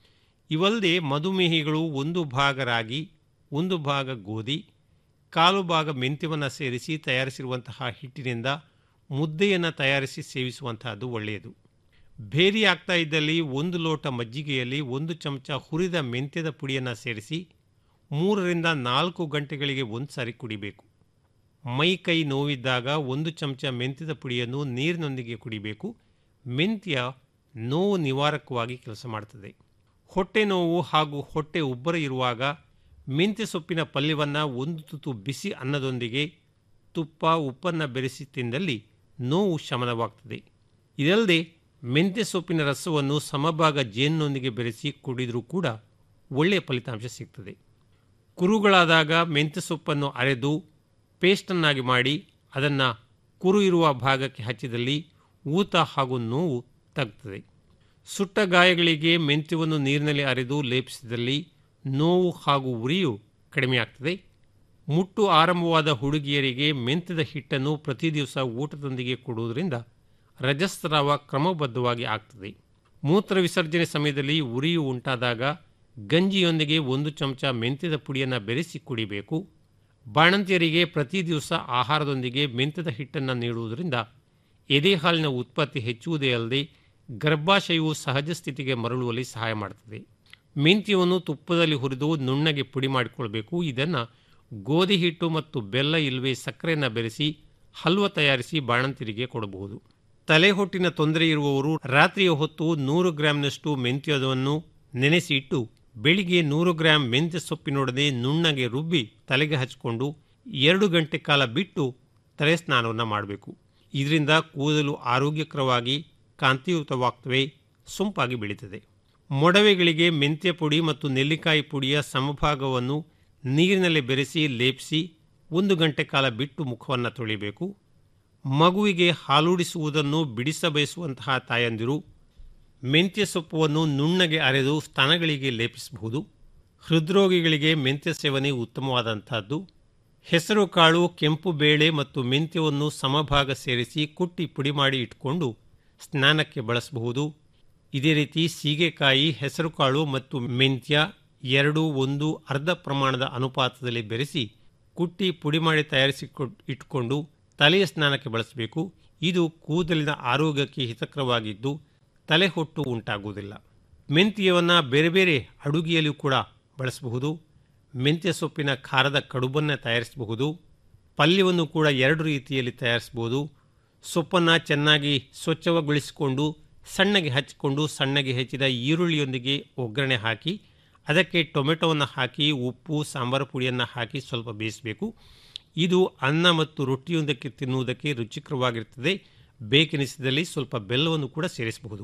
ಇವಲ್ಲದೆ ಮಧುಮೇಹಿಗಳು ಒಂದು ಭಾಗ ರಾಗಿ ಒಂದು ಭಾಗ ಗೋಧಿ ಕಾಲು ಭಾಗ ಮೆಂತ್ಯವನ್ನು ಸೇರಿಸಿ ತಯಾರಿಸಿರುವಂತಹ ಹಿಟ್ಟಿನಿಂದ ಮುದ್ದೆಯನ್ನು ತಯಾರಿಸಿ ಸೇವಿಸುವಂತಹದ್ದು ಒಳ್ಳೆಯದು ಭೇದಿ ಆಗ್ತಾ ಇದ್ದಲ್ಲಿ ಒಂದು ಲೋಟ ಮಜ್ಜಿಗೆಯಲ್ಲಿ ಒಂದು ಚಮಚ ಹುರಿದ ಮೆಂತ್ಯದ ಪುಡಿಯನ್ನು ಸೇರಿಸಿ ಮೂರರಿಂದ ನಾಲ್ಕು ಗಂಟೆಗಳಿಗೆ ಒಂದು ಸಾರಿ ಕುಡಿಬೇಕು ಮೈ ಕೈ ನೋವಿದ್ದಾಗ ಒಂದು ಚಮಚ ಮೆಂತ್ಯದ ಪುಡಿಯನ್ನು ನೀರಿನೊಂದಿಗೆ ಕುಡಿಬೇಕು ಮೆಂತ್ಯ ನೋವು ನಿವಾರಕವಾಗಿ ಕೆಲಸ ಮಾಡುತ್ತದೆ ಹೊಟ್ಟೆ ನೋವು ಹಾಗೂ ಹೊಟ್ಟೆ ಉಬ್ಬರ ಇರುವಾಗ ಮೆಂತ್ಯ ಸೊಪ್ಪಿನ ಪಲ್ಯವನ್ನು ಒಂದು ತುತ್ತು ಬಿಸಿ ಅನ್ನದೊಂದಿಗೆ ತುಪ್ಪ ಉಪ್ಪನ್ನು ಬೆರೆಸಿ ತಿಂದಲ್ಲಿ ನೋವು ಶಮನವಾಗ್ತದೆ ಇದಲ್ಲದೆ ಮೆಂತ್ಯ ಸೊಪ್ಪಿನ ರಸವನ್ನು ಸಮಭಾಗ ಜೇನಿನೊಂದಿಗೆ ಬೆರೆಸಿ ಕುಡಿದರೂ ಕೂಡ ಒಳ್ಳೆಯ ಫಲಿತಾಂಶ ಸಿಗ್ತದೆ ಕುರುಗಳಾದಾಗ ಮೆಂತ್ಯ ಸೊಪ್ಪನ್ನು ಅರೆದು ಪೇಸ್ಟನ್ನಾಗಿ ಮಾಡಿ ಅದನ್ನು ಕುರು ಇರುವ ಭಾಗಕ್ಕೆ ಹಚ್ಚಿದಲ್ಲಿ ಊತ ಹಾಗೂ ನೋವು ತಗ್ತದೆ ಸುಟ್ಟ ಗಾಯಗಳಿಗೆ ಮೆಂತ್ಯವನ್ನು ನೀರಿನಲ್ಲಿ ಅರೆದು ಲೇಪಿಸಿದಲ್ಲಿ ನೋವು ಹಾಗೂ ಉರಿಯು ಕಡಿಮೆಯಾಗ್ತದೆ ಮುಟ್ಟು ಆರಂಭವಾದ ಹುಡುಗಿಯರಿಗೆ ಮೆಂತ್ಯದ ಹಿಟ್ಟನ್ನು ಪ್ರತಿ ದಿವಸ ಊಟದೊಂದಿಗೆ ಕೊಡುವುದರಿಂದ ರಜಸ್ರಾವ ಕ್ರಮಬದ್ಧವಾಗಿ ಆಗ್ತದೆ ಮೂತ್ರ ವಿಸರ್ಜನೆ ಸಮಯದಲ್ಲಿ ಉರಿಯು ಉಂಟಾದಾಗ ಗಂಜಿಯೊಂದಿಗೆ ಒಂದು ಚಮಚ ಮೆಂತ್ಯದ ಪುಡಿಯನ್ನು ಬೆರೆಸಿ ಕುಡಿಬೇಕು ಬಾಣಂತಿಯರಿಗೆ ಪ್ರತಿ ದಿವಸ ಆಹಾರದೊಂದಿಗೆ ಮೆಂತ್ಯದ ಹಿಟ್ಟನ್ನು ನೀಡುವುದರಿಂದ ಎದೆ ಹಾಲಿನ ಉತ್ಪತ್ತಿ ಹೆಚ್ಚುವುದೇ ಅಲ್ಲದೆ ಗರ್ಭಾಶಯವು ಸಹಜ ಸ್ಥಿತಿಗೆ ಮರಳುವಲ್ಲಿ ಸಹಾಯ ಮಾಡುತ್ತದೆ ಮೆಂತ್ಯವನ್ನು ತುಪ್ಪದಲ್ಲಿ ಹುರಿದು ನುಣ್ಣಗೆ ಪುಡಿ ಮಾಡಿಕೊಳ್ಬೇಕು ಇದನ್ನು ಗೋಧಿ ಹಿಟ್ಟು ಮತ್ತು ಬೆಲ್ಲ ಇಲ್ಲವೇ ಸಕ್ಕರೆಯನ್ನು ಬೆರೆಸಿ ಹಲ್ವ ತಯಾರಿಸಿ ಬಾಣಂತಿರಿಗೆ ಕೊಡಬಹುದು ತಲೆ ಹೊಟ್ಟಿನ ತೊಂದರೆ ಇರುವವರು ರಾತ್ರಿಯ ಹೊತ್ತು ನೂರು ಗ್ರಾಂನಷ್ಟು ಮೆಂತ್ಯವನ್ನು ನೆನೆಸಿ ಇಟ್ಟು ಬೆಳಿಗ್ಗೆ ನೂರು ಗ್ರಾಂ ಮೆಂತ್ಯ ಸೊಪ್ಪಿನೊಡನೆ ನುಣ್ಣಗೆ ರುಬ್ಬಿ ತಲೆಗೆ ಹಚ್ಚಿಕೊಂಡು ಎರಡು ಗಂಟೆ ಕಾಲ ಬಿಟ್ಟು ತಲೆ ಸ್ನಾನವನ್ನು ಮಾಡಬೇಕು ಇದರಿಂದ ಕೂದಲು ಆರೋಗ್ಯಕರವಾಗಿ ಕಾಂತಿಯುತವಾಗ್ತವೆ ಸೊಂಪಾಗಿ ಬೆಳೀತದೆ ಮೊಡವೆಗಳಿಗೆ ಮೆಂತ್ಯ ಪುಡಿ ಮತ್ತು ನೆಲ್ಲಿಕಾಯಿ ಪುಡಿಯ ಸಮಭಾಗವನ್ನು ನೀರಿನಲ್ಲಿ ಬೆರೆಸಿ ಲೇಪಿಸಿ ಒಂದು ಗಂಟೆ ಕಾಲ ಬಿಟ್ಟು ಮುಖವನ್ನು ತೊಳಿಬೇಕು ಮಗುವಿಗೆ ಹಾಲೂಡಿಸುವುದನ್ನು ಬಿಡಿಸ ಬಯಸುವಂತಹ ತಾಯಂದಿರು ಮೆಂತ್ಯ ಸೊಪ್ಪನ್ನು ನುಣ್ಣಗೆ ಅರೆದು ಸ್ತನಗಳಿಗೆ ಲೇಪಿಸಬಹುದು ಹೃದ್ರೋಗಿಗಳಿಗೆ ಮೆಂತ್ಯ ಸೇವನೆ ಉತ್ತಮವಾದಂತಹದ್ದು ಹೆಸರು ಕಾಳು ಕೆಂಪು ಬೇಳೆ ಮತ್ತು ಮೆಂತ್ಯವನ್ನು ಸಮಭಾಗ ಸೇರಿಸಿ ಕುಟ್ಟಿ ಪುಡಿ ಮಾಡಿ ಇಟ್ಕೊಂಡು ಸ್ನಾನಕ್ಕೆ ಬಳಸಬಹುದು ಇದೇ ರೀತಿ ಸೀಗೆಕಾಯಿ ಹೆಸರುಕಾಳು ಮತ್ತು ಮೆಂತ್ಯ ಎರಡು ಒಂದು ಅರ್ಧ ಪ್ರಮಾಣದ ಅನುಪಾತದಲ್ಲಿ ಬೆರೆಸಿ ಕುಟ್ಟಿ ಪುಡಿ ಮಾಡಿ ತಯಾರಿಸಿ ಇಟ್ಕೊಂಡು ತಲೆಯ ಸ್ನಾನಕ್ಕೆ ಬಳಸಬೇಕು ಇದು ಕೂದಲಿನ ಆರೋಗ್ಯಕ್ಕೆ ಹಿತಕರವಾಗಿದ್ದು ತಲೆ ಹೊಟ್ಟು ಉಂಟಾಗುವುದಿಲ್ಲ ಮೆಂತ್ಯವನ್ನು ಬೇರೆ ಬೇರೆ ಅಡುಗೆಯಲ್ಲೂ ಕೂಡ ಬಳಸಬಹುದು ಮೆಂತ್ಯ ಸೊಪ್ಪಿನ ಖಾರದ ಕಡುಬನ್ನು ತಯಾರಿಸಬಹುದು ಪಲ್ಯವನ್ನು ಕೂಡ ಎರಡು ರೀತಿಯಲ್ಲಿ ತಯಾರಿಸಬಹುದು ಸೊಪ್ಪನ್ನು ಚೆನ್ನಾಗಿ ಸ್ವಚ್ಛಗೊಳಿಸಿಕೊಂಡು ಸಣ್ಣಗೆ ಹಚ್ಚಿಕೊಂಡು ಸಣ್ಣಗೆ ಹೆಚ್ಚಿದ ಈರುಳ್ಳಿಯೊಂದಿಗೆ ಒಗ್ಗರಣೆ ಹಾಕಿ ಅದಕ್ಕೆ ಟೊಮೆಟೊವನ್ನು ಹಾಕಿ ಉಪ್ಪು ಸಾಂಬಾರು ಪುಡಿಯನ್ನು ಹಾಕಿ ಸ್ವಲ್ಪ ಬೇಯಿಸಬೇಕು ಇದು ಅನ್ನ ಮತ್ತು ರೊಟ್ಟಿಯೊಂದಕ್ಕೆ ತಿನ್ನುವುದಕ್ಕೆ ರುಚಿಕರವಾಗಿರ್ತದೆ ಬೇಕೆನಿಸಿದಲ್ಲಿ ಸ್ವಲ್ಪ ಬೆಲ್ಲವನ್ನು ಕೂಡ ಸೇರಿಸಬಹುದು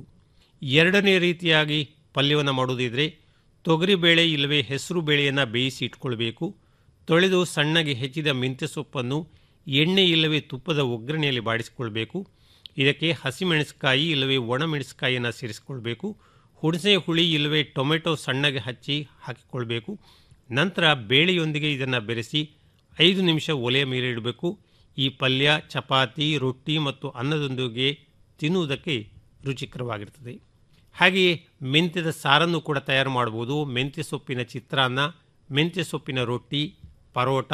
ಎರಡನೇ ರೀತಿಯಾಗಿ ಪಲ್ಯವನ್ನು ಮಾಡುವುದಿದ್ರೆ ತೊಗರಿಬೇಳೆ ಇಲ್ಲವೇ ಹೆಸರು ಬೇಳೆಯನ್ನು ಬೇಯಿಸಿ ಇಟ್ಕೊಳ್ಬೇಕು ತೊಳೆದು ಸಣ್ಣಗೆ ಹೆಚ್ಚಿದ ಮೆಂತ್ಯ ಸೊಪ್ಪನ್ನು ಎಣ್ಣೆ ಇಲ್ಲವೇ ತುಪ್ಪದ ಒಗ್ಗರಣೆಯಲ್ಲಿ ಬಾಡಿಸಿಕೊಳ್ಬೇಕು ಇದಕ್ಕೆ ಹಸಿಮೆಣಸಿಕಾಯಿ ಇಲ್ಲವೇ ಒಣಮೆಣಸಿಕಾಯಿಯನ್ನು ಸೇರಿಸಿಕೊಳ್ಬೇಕು ಹುಣಸೆ ಹುಳಿ ಇಲ್ಲವೇ ಟೊಮೆಟೊ ಸಣ್ಣಗೆ ಹಚ್ಚಿ ಹಾಕಿಕೊಳ್ಬೇಕು ನಂತರ ಬೇಳೆಯೊಂದಿಗೆ ಇದನ್ನು ಬೆರೆಸಿ ಐದು ನಿಮಿಷ ಒಲೆಯ ಮೇಲೆ ಇಡಬೇಕು ಈ ಪಲ್ಯ ಚಪಾತಿ ರೊಟ್ಟಿ ಮತ್ತು ಅನ್ನದೊಂದಿಗೆ ತಿನ್ನುವುದಕ್ಕೆ ರುಚಿಕರವಾಗಿರ್ತದೆ ಹಾಗೆಯೇ ಮೆಂತ್ಯದ ಸಾರನ್ನು ಕೂಡ ತಯಾರು ಮಾಡ್ಬೋದು ಮೆಂತ್ಯ ಸೊಪ್ಪಿನ ಚಿತ್ರಾನ್ನ ಮೆಂತ್ಯ ಸೊಪ್ಪಿನ ರೊಟ್ಟಿ ಪರೋಟ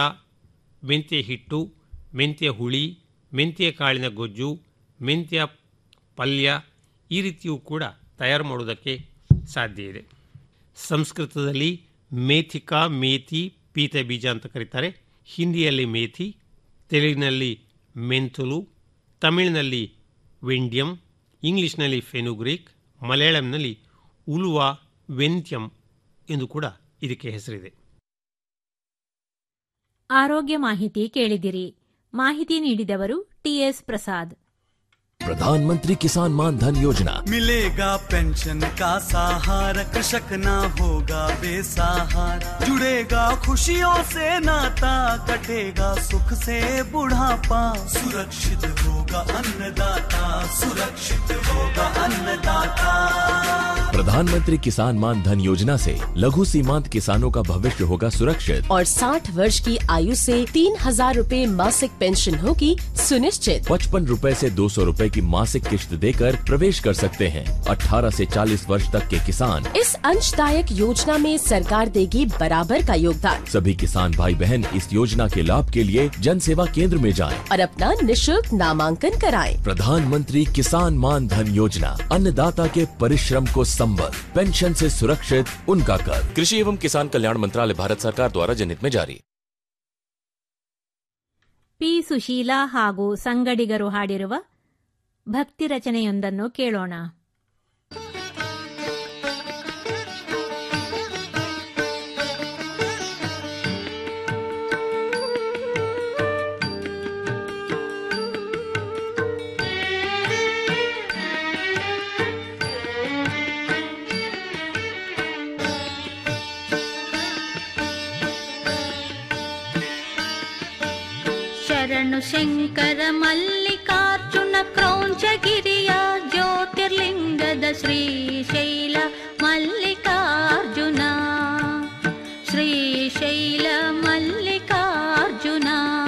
ಮೆಂತ್ಯ ಹಿಟ್ಟು ಮೆಂತ್ಯ ಹುಳಿ ಮೆಂತ್ಯ ಕಾಳಿನ ಗೊಜ್ಜು ಮೆಂತ್ಯ ಪಲ್ಯ ಈ ರೀತಿಯೂ ಕೂಡ ತಯಾರು ಮಾಡುವುದಕ್ಕೆ ಸಾಧ್ಯ ಇದೆ ಸಂಸ್ಕೃತದಲ್ಲಿ ಮೇಥಿಕಾ ಮೇಥಿ ಪೀತ ಬೀಜ ಅಂತ ಕರೀತಾರೆ ಹಿಂದಿಯಲ್ಲಿ ಮೇಥಿ ತೆಲುಗಿನಲ್ಲಿ ಮೆಂಥುಲು ತಮಿಳಿನಲ್ಲಿ ವೆಂಡ್ಯಂ ಇಂಗ್ಲಿಷ್ನಲ್ಲಿ ಫೆನುಗ್ರೀಕ್ ಮಲಯಾಳಂನಲ್ಲಿ ಉಲುವಾ ವೆಂತ್ಯಂ ಎಂದು ಕೂಡ ಇದಕ್ಕೆ ಹೆಸರಿದೆ ಆರೋಗ್ಯ ಮಾಹಿತಿ ಕೇಳಿದಿರಿ ಮಾಹಿತಿ ನೀಡಿದವರು ಟಿಎಸ್ ಪ್ರಸಾದ್ प्रधानमंत्री किसान मान धन योजना मिलेगा पेंशन का सहारा कृषक ना होगा बेसहारा जुड़ेगा खुशियों से नाता कटेगा सुख से बुढ़ापा सुरक्षित होगा अन्नदाता सुरक्षित होगा अन्नदाता प्रधानमंत्री किसान मान धन योजना से लघु सीमांत किसानों का भविष्य होगा सुरक्षित और 60 वर्ष की आयु से तीन हजार रूपए मासिक पेंशन होगी सुनिश्चित पचपन रूपए से दो सौ रूपए की मासिक किश्त देकर प्रवेश कर सकते हैं 18 से 40 वर्ष तक के किसान इस अंशदायक योजना में सरकार देगी बराबर का योगदान सभी किसान भाई बहन इस योजना के लाभ के लिए जन सेवा केंद्र में जाएं। और अपना निशुल्क नामांकन कराएं। प्रधानमंत्री किसान मान धन योजना अन्नदाता के परिश्रम को संबल पेंशन से सुरक्षित उनका कर कृषि एवं किसान कल्याण मंत्रालय भारत सरकार द्वारा जनहित में जारी ಪಿ ಸುಶೀಲಾ ಹಾಗೂ ಸಂಗಡಿಗರು ಹಾಡಿರುವ ಭಕ್ತಿ ರಚನೆಯೊಂದನ್ನು ಕೇಳೋಣ ಶರಣು ಶಂಕರ ಮಲ್ಲಿಕಾರ್ಜುನ ಕ್ರೌಂಚಗಿರಿಯ ಜ್ಯೋತಿರ್ಲಿಂಗದ ಶ್ರೀಶೈಲ ಮಲ್ಲಿಕಾರ್ಜುನ ಶ್ರೀಶೈಲ ಮಲ್ಲಿಕಾರ್ಜುನ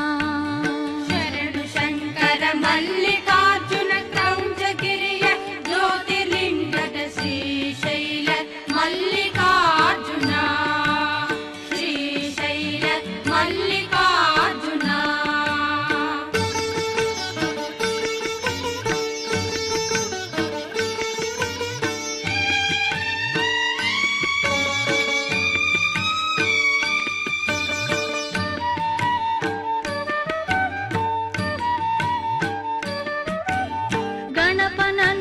ಶರಣು ಶಂಕರ ಮಲ್ಲಿಕಾರ್ಜುನ ಕ್ರೌಂಚಗಿರಿಯ ಜ್ಯೋತಿರ್ಲಿಂಗದ ಶ್ರೀಶೈಲ ಮಲ್ಲಿಕಾರ್ಜುನ ಶ್ರೀಶೈಲ ಮಲ್ಲಿಕಾರ್ಜುನ ಗಣಪನ